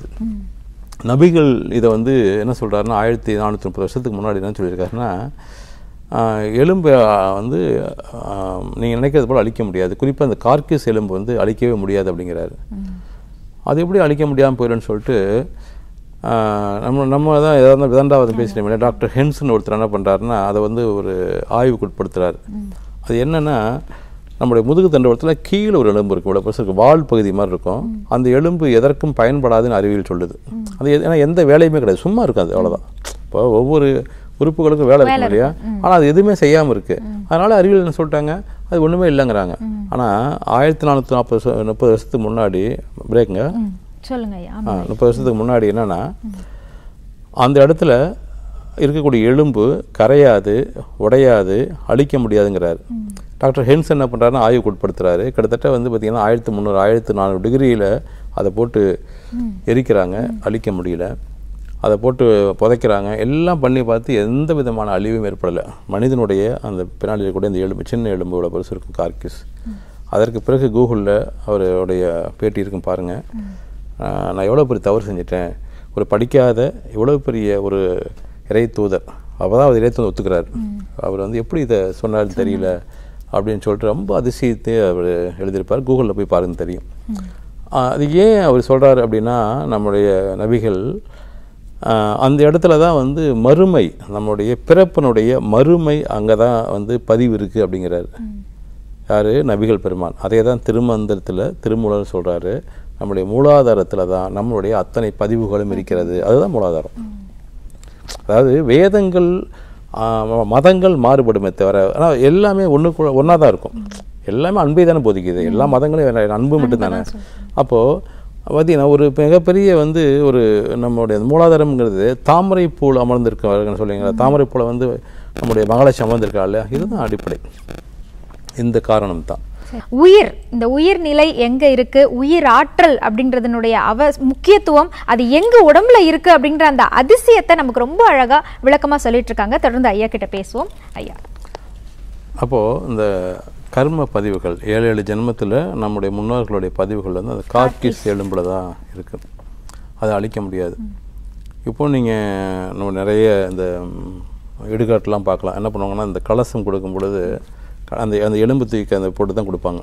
நபிகள் இதை வந்து என்ன சொல்றாருன்னா ஆயிரத்தி நானூற்றி முப்பது வருஷத்துக்கு முன்னாடி என்ன சொல்லியிருக்காருன்னா ஆஹ், எலும்பை ஆஹ், வந்து நீங்கள் நினைக்கிறது போல் அழிக்க முடியாது குறிப்பாக அந்த கார்கிஸ் எலும்பு வந்து அழிக்கவே முடியாது அப்படிங்கிறாரு அது எப்படி அழிக்க முடியாமல் போயிடும்னு சொல்லிட்டு ஆஹ், நம்ம நம்ம தான் ஏதாவது விதண்டாவது பேசினோம் டாக்டர் ஹென்ஸ்னு ஒருத்தர் என்ன பண்ணுறாருன்னா அதை வந்து ஒரு ஆய்வுக்கு உட்படுத்துறாரு அது என்னன்னா நம்முடைய முதுகு தண்டவரத்தில் கீழே ஒரு எலும்பு இருக்கும் இவ்வளோ பெருசு இருக்கும் வால் பகுதி மாதிரி இருக்கும் அந்த எலும்பு எதற்கும் பயன்படாதுன்னு அறிவியல் சொல்லுது அது எது- ஏன்னா எந்த வேலையுமே கிடையாது சும்மா இருக்காது அவ்வளோதான் இப்போ ஒவ்வொரு உறுப்புகளுக்கும் வேலை இருக்கும் இல்லையா ஆனால் அது எதுவுமே செய்யாமல் இருக்கு அதனால அறிவியல் என்ன சொல்லிட்டாங்க அது ஒன்றுமே இல்லைங்கிறாங்க ஆனால் ஆயிரத்தி நானூற்றி நாற்பது முப்பது வருஷத்துக்கு முன்னாடி பிரேக்குங்க ம் சொல்லுங்க ஐயா ஆ, முப்பது வருஷத்துக்கு முன்னாடி என்னன்னா அந்த இடத்துல இருக்கக்கூடிய எலும்பு கரையாது உடையாது அழிக்க முடியாதுங்கிறாரு டாக்டர் ஹென்ஸ் என்ன பண்ணுறாருன்னா ஆய்வுக்கு உட்படுத்துறாரு கிட்டத்தட்ட வந்து பார்த்தீங்கன்னா ஆயிரத்தி முந்நூறு ஆயிரத்தி நானூறு டிகிரியில் அதை போட்டு எரிக்கிறாங்க அழிக்க முடியல அதை போட்டு புதைக்கிறாங்க எல்லாம் பண்ணி பார்த்து எந்த விதமான அழிவும் ஏற்படலை மனிதனுடைய அந்த பின்னாடி இருக்கக்கூடிய அந்த எலும்பு சின்ன எலும்பு இவ்வளோ பெருசு இருக்கும் கார்கிஸ் அதற்கு பிறகு கூகுளில் அவருடைய பேட்டி இருக்கும் பாருங்கள் ஆஹ் நான் எவ்வளோ பெரிய தவறு செஞ்சிட்டேன் ஒரு படிக்காத இவ்வளோ பெரிய ஒரு இறை தூதர் அப்போ தான் அவர் இறை தூதர் ஒத்துக்கிறார் அவர் வந்து எப்படி இதை சொன்னாருன்னு தெரியல அப்படின்னு சொல்லிட்டு ரொம்ப அதிசயத்தை அவர் எழுதியிருப்பார் கூகுளில் போய் பாருங்க தெரியும் ஆஹ் அது ஏன் அவர் சொல்கிறார் அப்படின்னா நம்முடைய நபிகள் ஆஹ் அந்த இடத்துல தான் வந்து மறுமை நம்முடைய பிறப்பினுடைய மறுமை அங்கே தான் வந்து பதிவு இருக்குது அப்படிங்கிறாரு யார் நபிகள் பெருமான் அதே தான் திருமந்திரத்தில் திருமூலர் சொல்கிறாரு நம்முடைய மூலாதாரத்தில் தான் நம்மளுடைய அத்தனை பதிவுகளும் இருக்கிறது அதுதான் மூலாதாரம் அதாவது வேதங்கள் ஆ, மதங்கள் மாறுபடுமே தவிர ஆனால் எல்லாமே ஒன்றுக்குள்ள ஒன்றா தான் இருக்கும் எல்லாமே அன்பை தானே போதிக்குது எல்லா மதங்களும் வேற- அன்பு மட்டும்தானே அப்போது பார்த்தீங்கன்னா ஒரு மிகப்பெரிய வந்து ஒரு நம்மளுடைய மூலாதாரம்ங்கிறது தாமரை பூல் அமர்ந்திருக்கவர்கள் சொல்லுவீங்களா தாமரை பூலை வந்து நம்முடைய மகாலட்சுமி அமர்ந்திருக்கா இல்லையா இதுதான் அடிப்படை இந்த காரணம் தான் உயிர் இந்த உயிர் நிலை எங்க இருக்கு உயிர் ஆற்றல் அப்படின்றதனுடைய அவ முக்கியத்துவம் அது எங்க உடம்புல இருக்கு அப்படின்ற அந்த அதிசயத்தை நமக்கு ரொம்ப அழகா விளக்கமா சொல்லிட்டு இருக்காங்க தொடர்ந்து ஐயா கிட்ட பேசுவோம் ஐயா அப்போது இந்த கர்ம பதிவுகள் ஏழு ஏழு ஜென்மத்தில் நம்முடைய முன்னோர்களுடைய பதிவுகள் வந்து அந்த கார்கிஸ் எலும்புல தான் இருக்குது அதை அழிக்க முடியாது இப்போ நீங்கள் நம்ம நிறைய இந்த ம், இடுகாட்டெலாம் பார்க்கலாம் என்ன பண்ணுவாங்கன்னா இந்த கலசம் கொடுக்கும் பொழுது க- அந்த அந்த எலும்பு தூக்கி அந்த போட்டு தான் கொடுப்பாங்க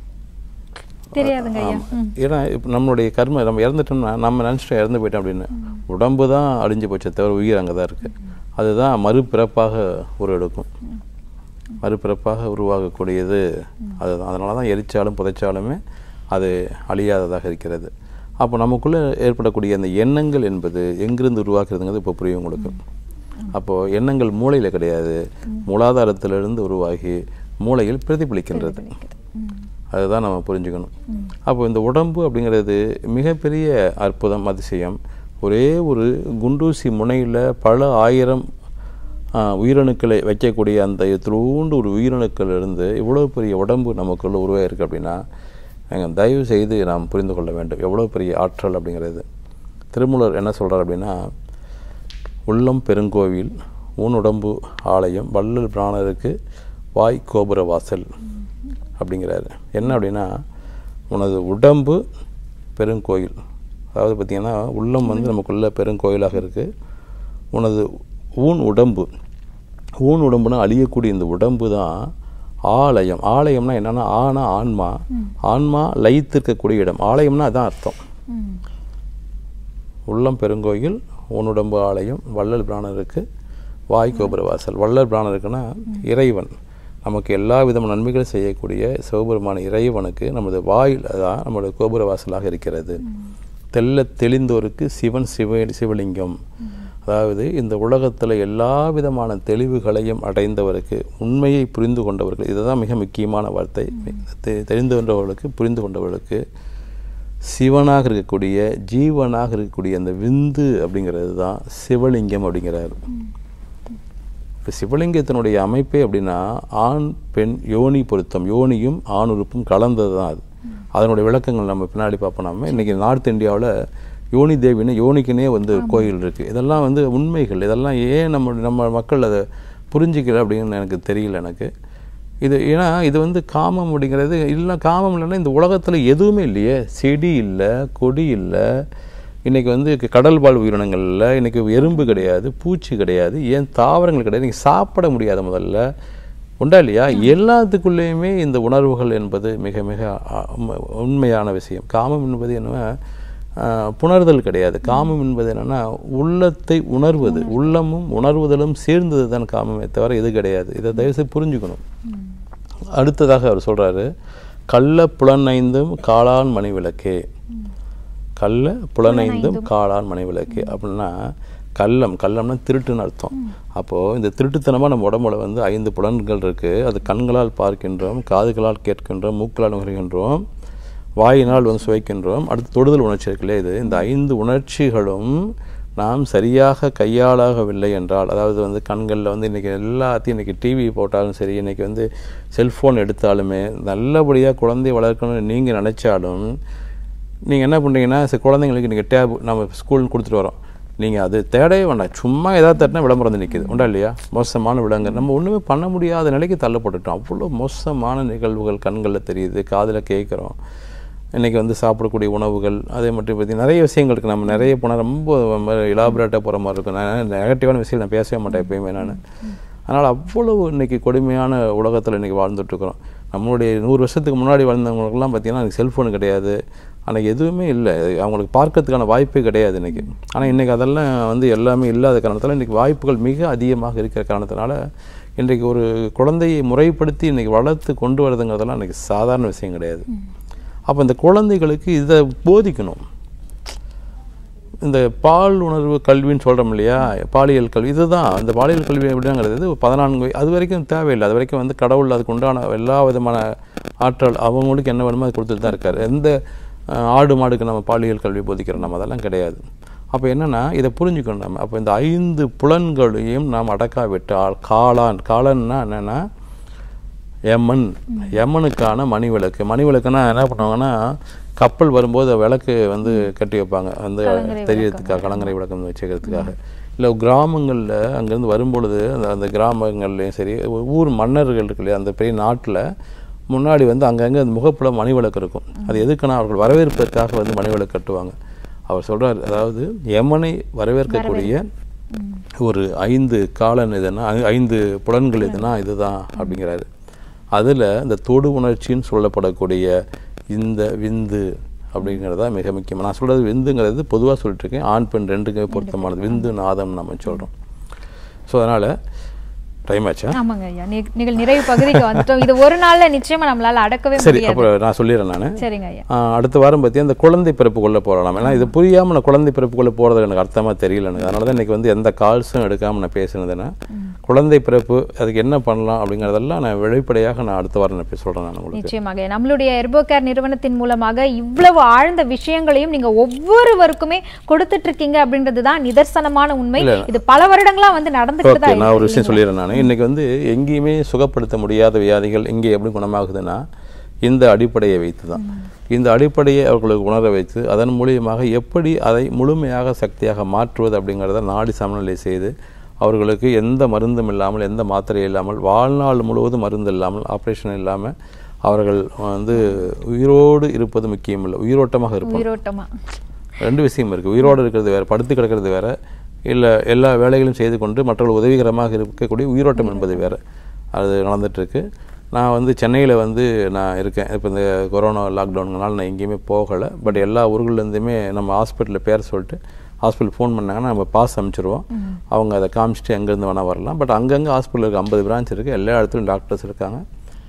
தெரியாதுங்க ஐயா ம். ஏன்னா இப்போ நம்மளுடைய கர்ம நம்ம இறந்துட்டோம்னா நம்ம நினச்சிட்டு இறந்து போயிட்டோம் அப்படின்னு உடம்பு தான் அழிஞ்சு போச்சே தவிர உயிர் அங்கே தான் இருக்குது அதுதான் மறுபிறப்பாக உருவெடுக்கும் மறுபிறப்பாக உருவாகக்கூடியது அதுதான் அதனால தான் எரிச்சாலும் புதைச்சாலுமே அது அழியாததாக இருக்கிறது அப்போ நமக்குள்ளே ஏற்படக்கூடிய அந்த எண்ணங்கள் என்பது எங்கிருந்து உருவாக்குறதுங்கிறது இப்போ புரியும் உங்களுக்கு அப்போது எண்ணங்கள் மூளையில் கிடையாது மூலாதாரத்திலிருந்து உருவாகி மூளையில் பிரதிபலிக்கின்றது அதுதான் நம்ம புரிஞ்சுக்கணும் அப்போ இந்த உடம்பு அப்படிங்கிறது மிகப்பெரிய அற்புதம் அதிசயம் ஒரே ஒரு குண்டூசி முனையில் பல ஆயிரம் ஆ, உயிரணுக்களை வைக்கக்கூடிய அந்த இத்திலூண்டு ஒரு உயிரணுக்கள் இருந்து இவ்வளோ பெரிய உடம்பு நமக்குள்ள உருவாயிருக்கு அப்படின்னா நாங்கள் தயவு செய்து நாம் புரிந்து கொள்ள வேண்டும் எவ்வளோ பெரிய ஆற்றல் அப்படிங்கிறது திருமூலர் என்ன சொல்றார் அப்படின்னா உள்ளம் பெருங்கோவில் ஊனுடம்பு ஆலயம் வள்ளல் பிராணருக்கு வாய் கோபுர வாசல் அப்படிங்கிறாரு என்ன அப்படின்னா உனது உடம்பு பெருங்கோயில் அதாவது பார்த்திங்கன்னா உள்ளம் வந்து நமக்குள்ள பெருங்கோயிலாக இருக்குது உனது ஊன் உடம்பு ஊன் உடம்புனா அழியக்கூடிய இந்த உடம்பு தான் ஆலயம் ஆலயம்னா என்னன்னா ஆனா ஆன்மா ஆன்மா லயித்திருக்கக்கூடிய இடம் ஆலயம்னா அதான் அர்த்தம் ம். உள்ளம் பெருங்கோயில் ஊனுடம்பு ஆலயம் வள்ளல் பிராணருக்கு வாய் கோபுர வாசல் வள்ளல் பிராணருக்குன்னா இறைவன் நமக்கு எல்லா விதமான நன்மைகள் செய்யக்கூடிய சிவபெருமான இறைவனுக்கு நமது வாயில் தான் நம்முடைய கோபுர வாசலாக இருக்கிறது தெல்ல தெளிந்தோருக்கு சிவன் சிவ சிவலிங்கம் அதாவது இந்த உலகத்தில் எல்லா விதமான தெளிவுகளையும் அடைந்தவருக்கு உண்மையை புரிந்து கொண்டவர்கள் இதுதான் மிக முக்கியமான வார்த்தை தெ- தெரிந்து கொண்டவர்களுக்கு புரிந்து கொண்டவர்களுக்கு சிவனாக இருக்கக்கூடிய ஜீவனாக இருக்கக்கூடிய அந்த விந்து அப்படிங்கிறது தான் சிவலிங்கம் அப்படிங்கிறாரு இப்போ சிவலிங்கத்தினுடைய அமைப்பே அப்படின்னா ஆண் பெண் யோனி பொருத்தம் யோனியும் ஆண் உறுப்பும் கலந்தது தான் அது அதனுடைய விளக்கங்கள் நம்ம பின்னாடி பார்ப்போம் நம்ம இன்றைக்கி நார்த் இந்தியாவில் யோனி தேவின்னு யோனிக்குனே வந்து கோயில் இருக்குது இதெல்லாம் வந்து உண்மைகள் இதெல்லாம் ஏன் நம்ம நம்ம மக்கள் அதை புரிஞ்சிக்கல அப்படின்னு எனக்கு தெரியல எனக்கு இது ஏன்னா இது வந்து காமம் அப்படிங்கிறது இல்லை காமம் இல்லைன்னா இந்த உலகத்தில் எதுவுமே இல்லையே செடி இல்லை கொடி இல்லை இன்றைக்கி வந்து க- கடல் வாழ் உயிரினங்கள் இல்லை இன்றைக்கி எறும்பு கிடையாது பூச்சி கிடையாது ஏன் தாவரங்கள் கிடையாது நீங்கள் சாப்பிட முடியாத முதல்ல உண்டா இல்லையா எல்லாத்துக்குள்ளேயுமே இந்த உணர்வுகள் என்பது மிக மிக அ, உண்ம- உண்மையான விஷயம் காமம் என்பது என்ன ஆ, புணர்தல் கிடையாது காமம் என்பது என்னன்னா உள்ளத்தை உணர்வது உள்ளமும் உணர்வுதலும் சேர்ந்தது தான் காமமே தவிர இது கிடையாது இதை தயவுசெய்து புரிஞ்சுக்கணும் அடுத்ததாக அவர் சொல்றாரு கள்ள புலனைந்தும் காளான் மணி விளக்கே கள்ள புலனைந்தும் காளான் மணி விளக்கு அப்படின்னா கள்ளம் கள்ளம்னா திருட்டுன்னு அர்த்தம் அப்போது இந்த திருட்டுத்தனமாக நம்ம உடம்புல வந்து ஐந்து புலன்கள் இருக்குது அது கண்களால் பார்க்கின்றோம் காதுகளால் கேட்கின்றோம் மூக்களால் நுகர்கின்றோம் வாயினால் வந்து சுவைக்கின்றோம் அடுத்து தொடுதல் உணர்ச்சி இருக்குல்லையே இது இந்த ஐந்து உணர்ச்சிகளும் நாம் சரியாக கையாளாகவில்லை என்றால் அதாவது வந்து கண்களில் வந்து இன்றைக்கி எல்லாத்தையும் இன்றைக்கி டிவி போட்டாலும் சரி இன்றைக்கி வந்து செல்ஃபோன் எடுத்தாலுமே நல்லபடியாக குழந்தை வளர்க்கணும்னு நீங்கள் நினச்சாலும் நீங்கள் என்ன பண்ணுறீங்கன்னா சரி குழந்தைங்களுக்கு நீங்கள் டேப் நம்ம ஸ்கூல் கொடுத்துட்டு வரோம் நீங்கள் அது தேடவே வேண்டாம் சும்மா ஏதாவது தட்டினா விளம்பரம் வந்து நிற்கிது உண்டா இல்லையா மோசமான விலங்கு நம்ம ஒன்றுமே பண்ண முடியாத நிலைக்கு தள்ளப்பட்டுட்டோம் அவ்வளோ மோசமான நிகழ்வுகள் கண்களில் தெரியுது காதில் கேட்குறோம் இன்றைக்கி வந்து சாப்பிடக்கூடிய உணவுகள் அதே மட்டும் பற்றி நிறைய விஷயங்கள் இருக்குது நம்ம நிறைய போனால் ரொம்ப இலாபரேட்டாக போகிற மாதிரி இருக்கும் நான் நெகட்டிவான விஷயம் நான் பேசவே மாட்டேன் எப்பயுமே நான் அதனால் அவ்வளவு இன்னைக்கு கொடுமையான உலகத்தில் இன்றைக்கி வாழ்ந்துட்டுருக்குறோம் நம்மளுடைய நூறு வருஷத்துக்கு முன்னாடி வாழ்ந்தவங்களுக்குலாம் பார்த்தீங்கன்னா செல்ஃபோன் கிடையாது ஆனால் எதுவுமே இல்லை அவங்களுக்கு பார்க்கறதுக்கான வாய்ப்பே கிடையாது இன்றைக்கி ஆனால் இன்றைக்கி அதெல்லாம் வந்து எல்லாமே இல்லாத காரணத்தால் இன்றைக்கி வாய்ப்புகள் மிக அதிகமாக இருக்கிற காரணத்தினால இன்றைக்கு ஒரு குழந்தையை முறைப்படுத்தி இன்றைக்கி வளர்த்து கொண்டு வரதுங்கிறதெல்லாம் இன்றைக்கி சாதாரண விஷயம் கிடையாது அப்போ இந்த குழந்தைகளுக்கு இதை போதிக்கணும் இந்த பால் உணர்வு கல்வின்னு சொல்கிறோம் இல்லையா பாலியல் கல்வி இதுதான் இந்த பாலியல் கல்வி எப்படிங்கிறது பதினான்கு வய- அது வரைக்கும் தேவையில்லை அது வரைக்கும் வந்து கடவுள் அதுக்கு உண்டான எல்லா விதமான ஆற்றல் அவங்களுக்கு என்ன வேணுமோ அது கொடுத்துட்டு தான் இருக்காரு எந்த அஹ், ஆடு மாடுக்கு நம்ம பாலியல் கல்வி போதிக்கிறோம் நம்ம அதெல்லாம் கிடையாது அப்போ என்னன்னா இதை புரிஞ்சுக்கணும் நம்ம அப்போ இந்த ஐந்து புலன்களையும் நாம் அடக்காவிட்டால் காளான் காளான்னா என்னென்னா யமன் யமனுக்கான மணி விளக்கு மணி விளக்குனா என்ன பண்ணுவாங்கன்னா கப்பல் வரும்போது விளக்கு வந்து கட்டி வைப்பாங்க அந்த தெரியறதுக்காக கலங்கரை விளக்கம் வச்சுக்கிறதுக்காக இல்லை கிராமங்களில் அங்கேருந்து வரும்பொழுது அந்த அந்த கிராமங்கள்லேயும் சரி ஊர் மன்னர்கள் இருக்கு இல்லையா அந்த பெரிய நாட்டில் முன்னாடி வந்து அங்கங்கே அந்த முகப்புல மணி விளக்கு இருக்கும் அது எதுக்குன்னா அவர்கள் வரவேற்பதற்காக வந்து மணி விளக்கு கட்டுவாங்க அவர் சொல்றார் அதாவது யமனை வரவேற்கக்கூடிய ஒரு ஐந்து காலன் எதுனா ஐ- ஐந்து புலன்கள் எதுனா இதுதான் அப்படிங்கிறாரு அதில் இந்த தொடு உணர்ச்சின்னு சொல்லப்படக்கூடிய இந்த விந்து அப்படிங்கிறது தான் மிக முக்கியம் நான் சொல்கிறது விந்துங்கிறது பொதுவாக சொல்லிட்டு இருக்கேன் ஆண் பெண் ரெண்டுக்குமே பொருத்தமானது விந்து நாதம் நம்ம சொல்கிறோம் ஸோ அதனால் டைம் ஆச்சா ஆமாங்க ஐயா நி- நிகழ் நிறைவு பகுதிக்கு வந்துட்டோம் இது ஒரு நாள்ல நிச்சயமா நம்மளால அடக்கவே சரி முடியாது அப்புறம் நான் சொல்லிடுறேன் நான் சரிங்க ஐயா ஆஹ் அடுத்த வாரம் பற்றி அந்த குழந்தை பிறப்புக்குள்ளே போகலாம் ஏன்னா இது புரியாமல் நான் குழந்தை பிறப்புக்குள்ளே போகிறது எனக்கு அர்த்தமாக தெரியல எனக்கு அதனால தான் இன்றைக்கி வந்து எந்த கால்ஸும் எடுக்காமல் நான் பேசுனதுன்னா குழந்தை பிறப்பு அதுக்கு என்ன பண்ணலாம் அப்படிங்கிறதெல்லாம் நான் வெளிப்படையாக நான் அடுத்த வாரம் நான் சொல்கிறேன் நான் உங்களுக்கு நிச்சயமாக நம்மளுடைய எர்போகேர் நிறுவனத்தின் மூலமாக இவ்வளவு ஆழ்ந்த விஷயங்களையும் நீங்க ஒவ்வொருவருக்குமே கொடுத்துட்டு இருக்கீங்க அப்படின்றது தான் நிதர்சனமான உண்மை இது பல வருடங்களா வந்து நடந்துட்டு ஓகே நான் ஒரு விஷயம் சொல்லிடுறேன் நான் இன்னைக்கு வந்து எங்கேயுமே சுகப்படுத்த முடியாத வியாதிகள் இங்கே எப்படி குணமாகுதுன்னா இந்த அடிப்படையை வைத்து தான் இந்த அடிப்படையை அவர்களுக்கு உணர வைத்து அதன் மூலியமாக எப்படி அதை முழுமையாக சக்தியாக மாற்றுவது அப்படிங்கிறத நாடி சமநிலை செய்து அவர்களுக்கு எந்த மருந்தும் இல்லாமல் எந்த மாத்திரை இல்லாமல் வாழ்நாள் முழுவதும் மருந்து இல்லாமல் ஆப்ரேஷன் இல்லாமல் அவர்கள் வந்து உயிரோடு இருப்பது முக்கியம் இல்லை உயிரோட்டமாக இருப்பது உயிரோட்டமா ரெண்டு விஷயம் இருக்குது உயிரோடு இருக்கிறது வேறு படுத்து கிடக்கிறது வேறு இல்லை எல்லா வேலைகளும் செய்து கொண்டு மற்றவர்கள் உதவிகரமாக இருக்கக்கூடிய உயிரோட்டம் என்பது வேறு அது நடந்துகிட்ருக்கு நான் வந்து சென்னையில் வந்து நான் இருக்கேன் இப்போ இந்த கொரோனா லாக்டவுனுங்கனால நான் எங்கேயுமே போகலை பட் எல்லா ஊர்கள்லேருந்துமே நம்ம ஹாஸ்பிட்டலில் பேர் சொல்லிட்டு ஹாஸ்பிட்டல் ஃபோன் பண்ணாங்கன்னா நம்ம பாஸ் அனுப்பிச்சிருவோம் அவங்க அதை காமிச்சிட்டு எங்கேருந்து வேணால் வரலாம் பட் அங்கங்கே ஹாஸ்பிட்டலுக்கு ஐம்பது பிரான்ச் இருக்குது எல்லா இடத்துலையும் டாக்டர்ஸ் இருக்காங்க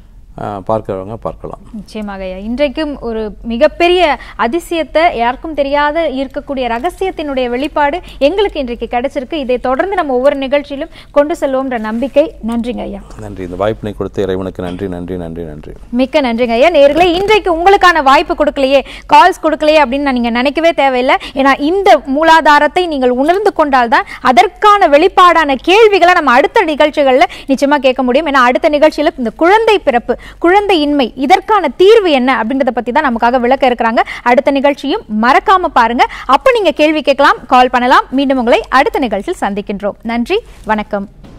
ஆஹ் பார்க்கறவங்க பார்க்கலாம் நிச்சயமாக ஐயா இன்றைக்கும் ஒரு மிகப்பெரிய அதிசயத்தை யாருக்கும் தெரியாத இருக்கக்கூடிய ரகசியத்தினுடைய வெளிப்பாடு எங்களுக்கு இன்றைக்கு கிடைச்சிருக்கு இதை தொடர்ந்து நம்ம ஒவ்வொரு நிகழ்ச்சியிலும் கொண்டு செல்வோம்ன்ற நம்பிக்கை நன்றிங்க ஐயா நன்றி இந்த வாய்ப்பினை கொடுத்த இறைவனுக்கு நன்றி நன்றி நன்றி நன்றி மிக்க நன்றிங்க ஐயா நேர்களே இன்றைக்கு உங்களுக்கான வாய்ப்பு கொடுக்கலையே கால்ஸ் கொடுக்கலையே அப்படின்னு நீங்க நினைக்கவே தேவையில்லை ஏன்னா இந்த மூலாதாரத்தை நீங்கள் உணர்ந்து கொண்டால்தான் அதற்கான வெளிப்பாடான கேள்விகளை நம்ம அடுத்த நிகழ்ச்சிகள்ல நிச்சயமா கேட்க முடியும் ஏன்னா அடுத்த நிகழ்ச்சியில இந்த குழந்தை பிறப்பு குழந்தையின்மை இதற்கான தீர்வு என்ன அப்படின்றத பத்தி தான் நமக்காக விளக்க இருக்கிறாங்க அடுத்த நிகழ்ச்சியும் மறக்காம பாருங்க அப்ப நீங்க கேள்வி கேட்கலாம் கால் பண்ணலாம் மீண்டும் உங்களை அடுத்த நிகழ்ச்சியில் சந்திக்கின்றோம் நன்றி வணக்கம்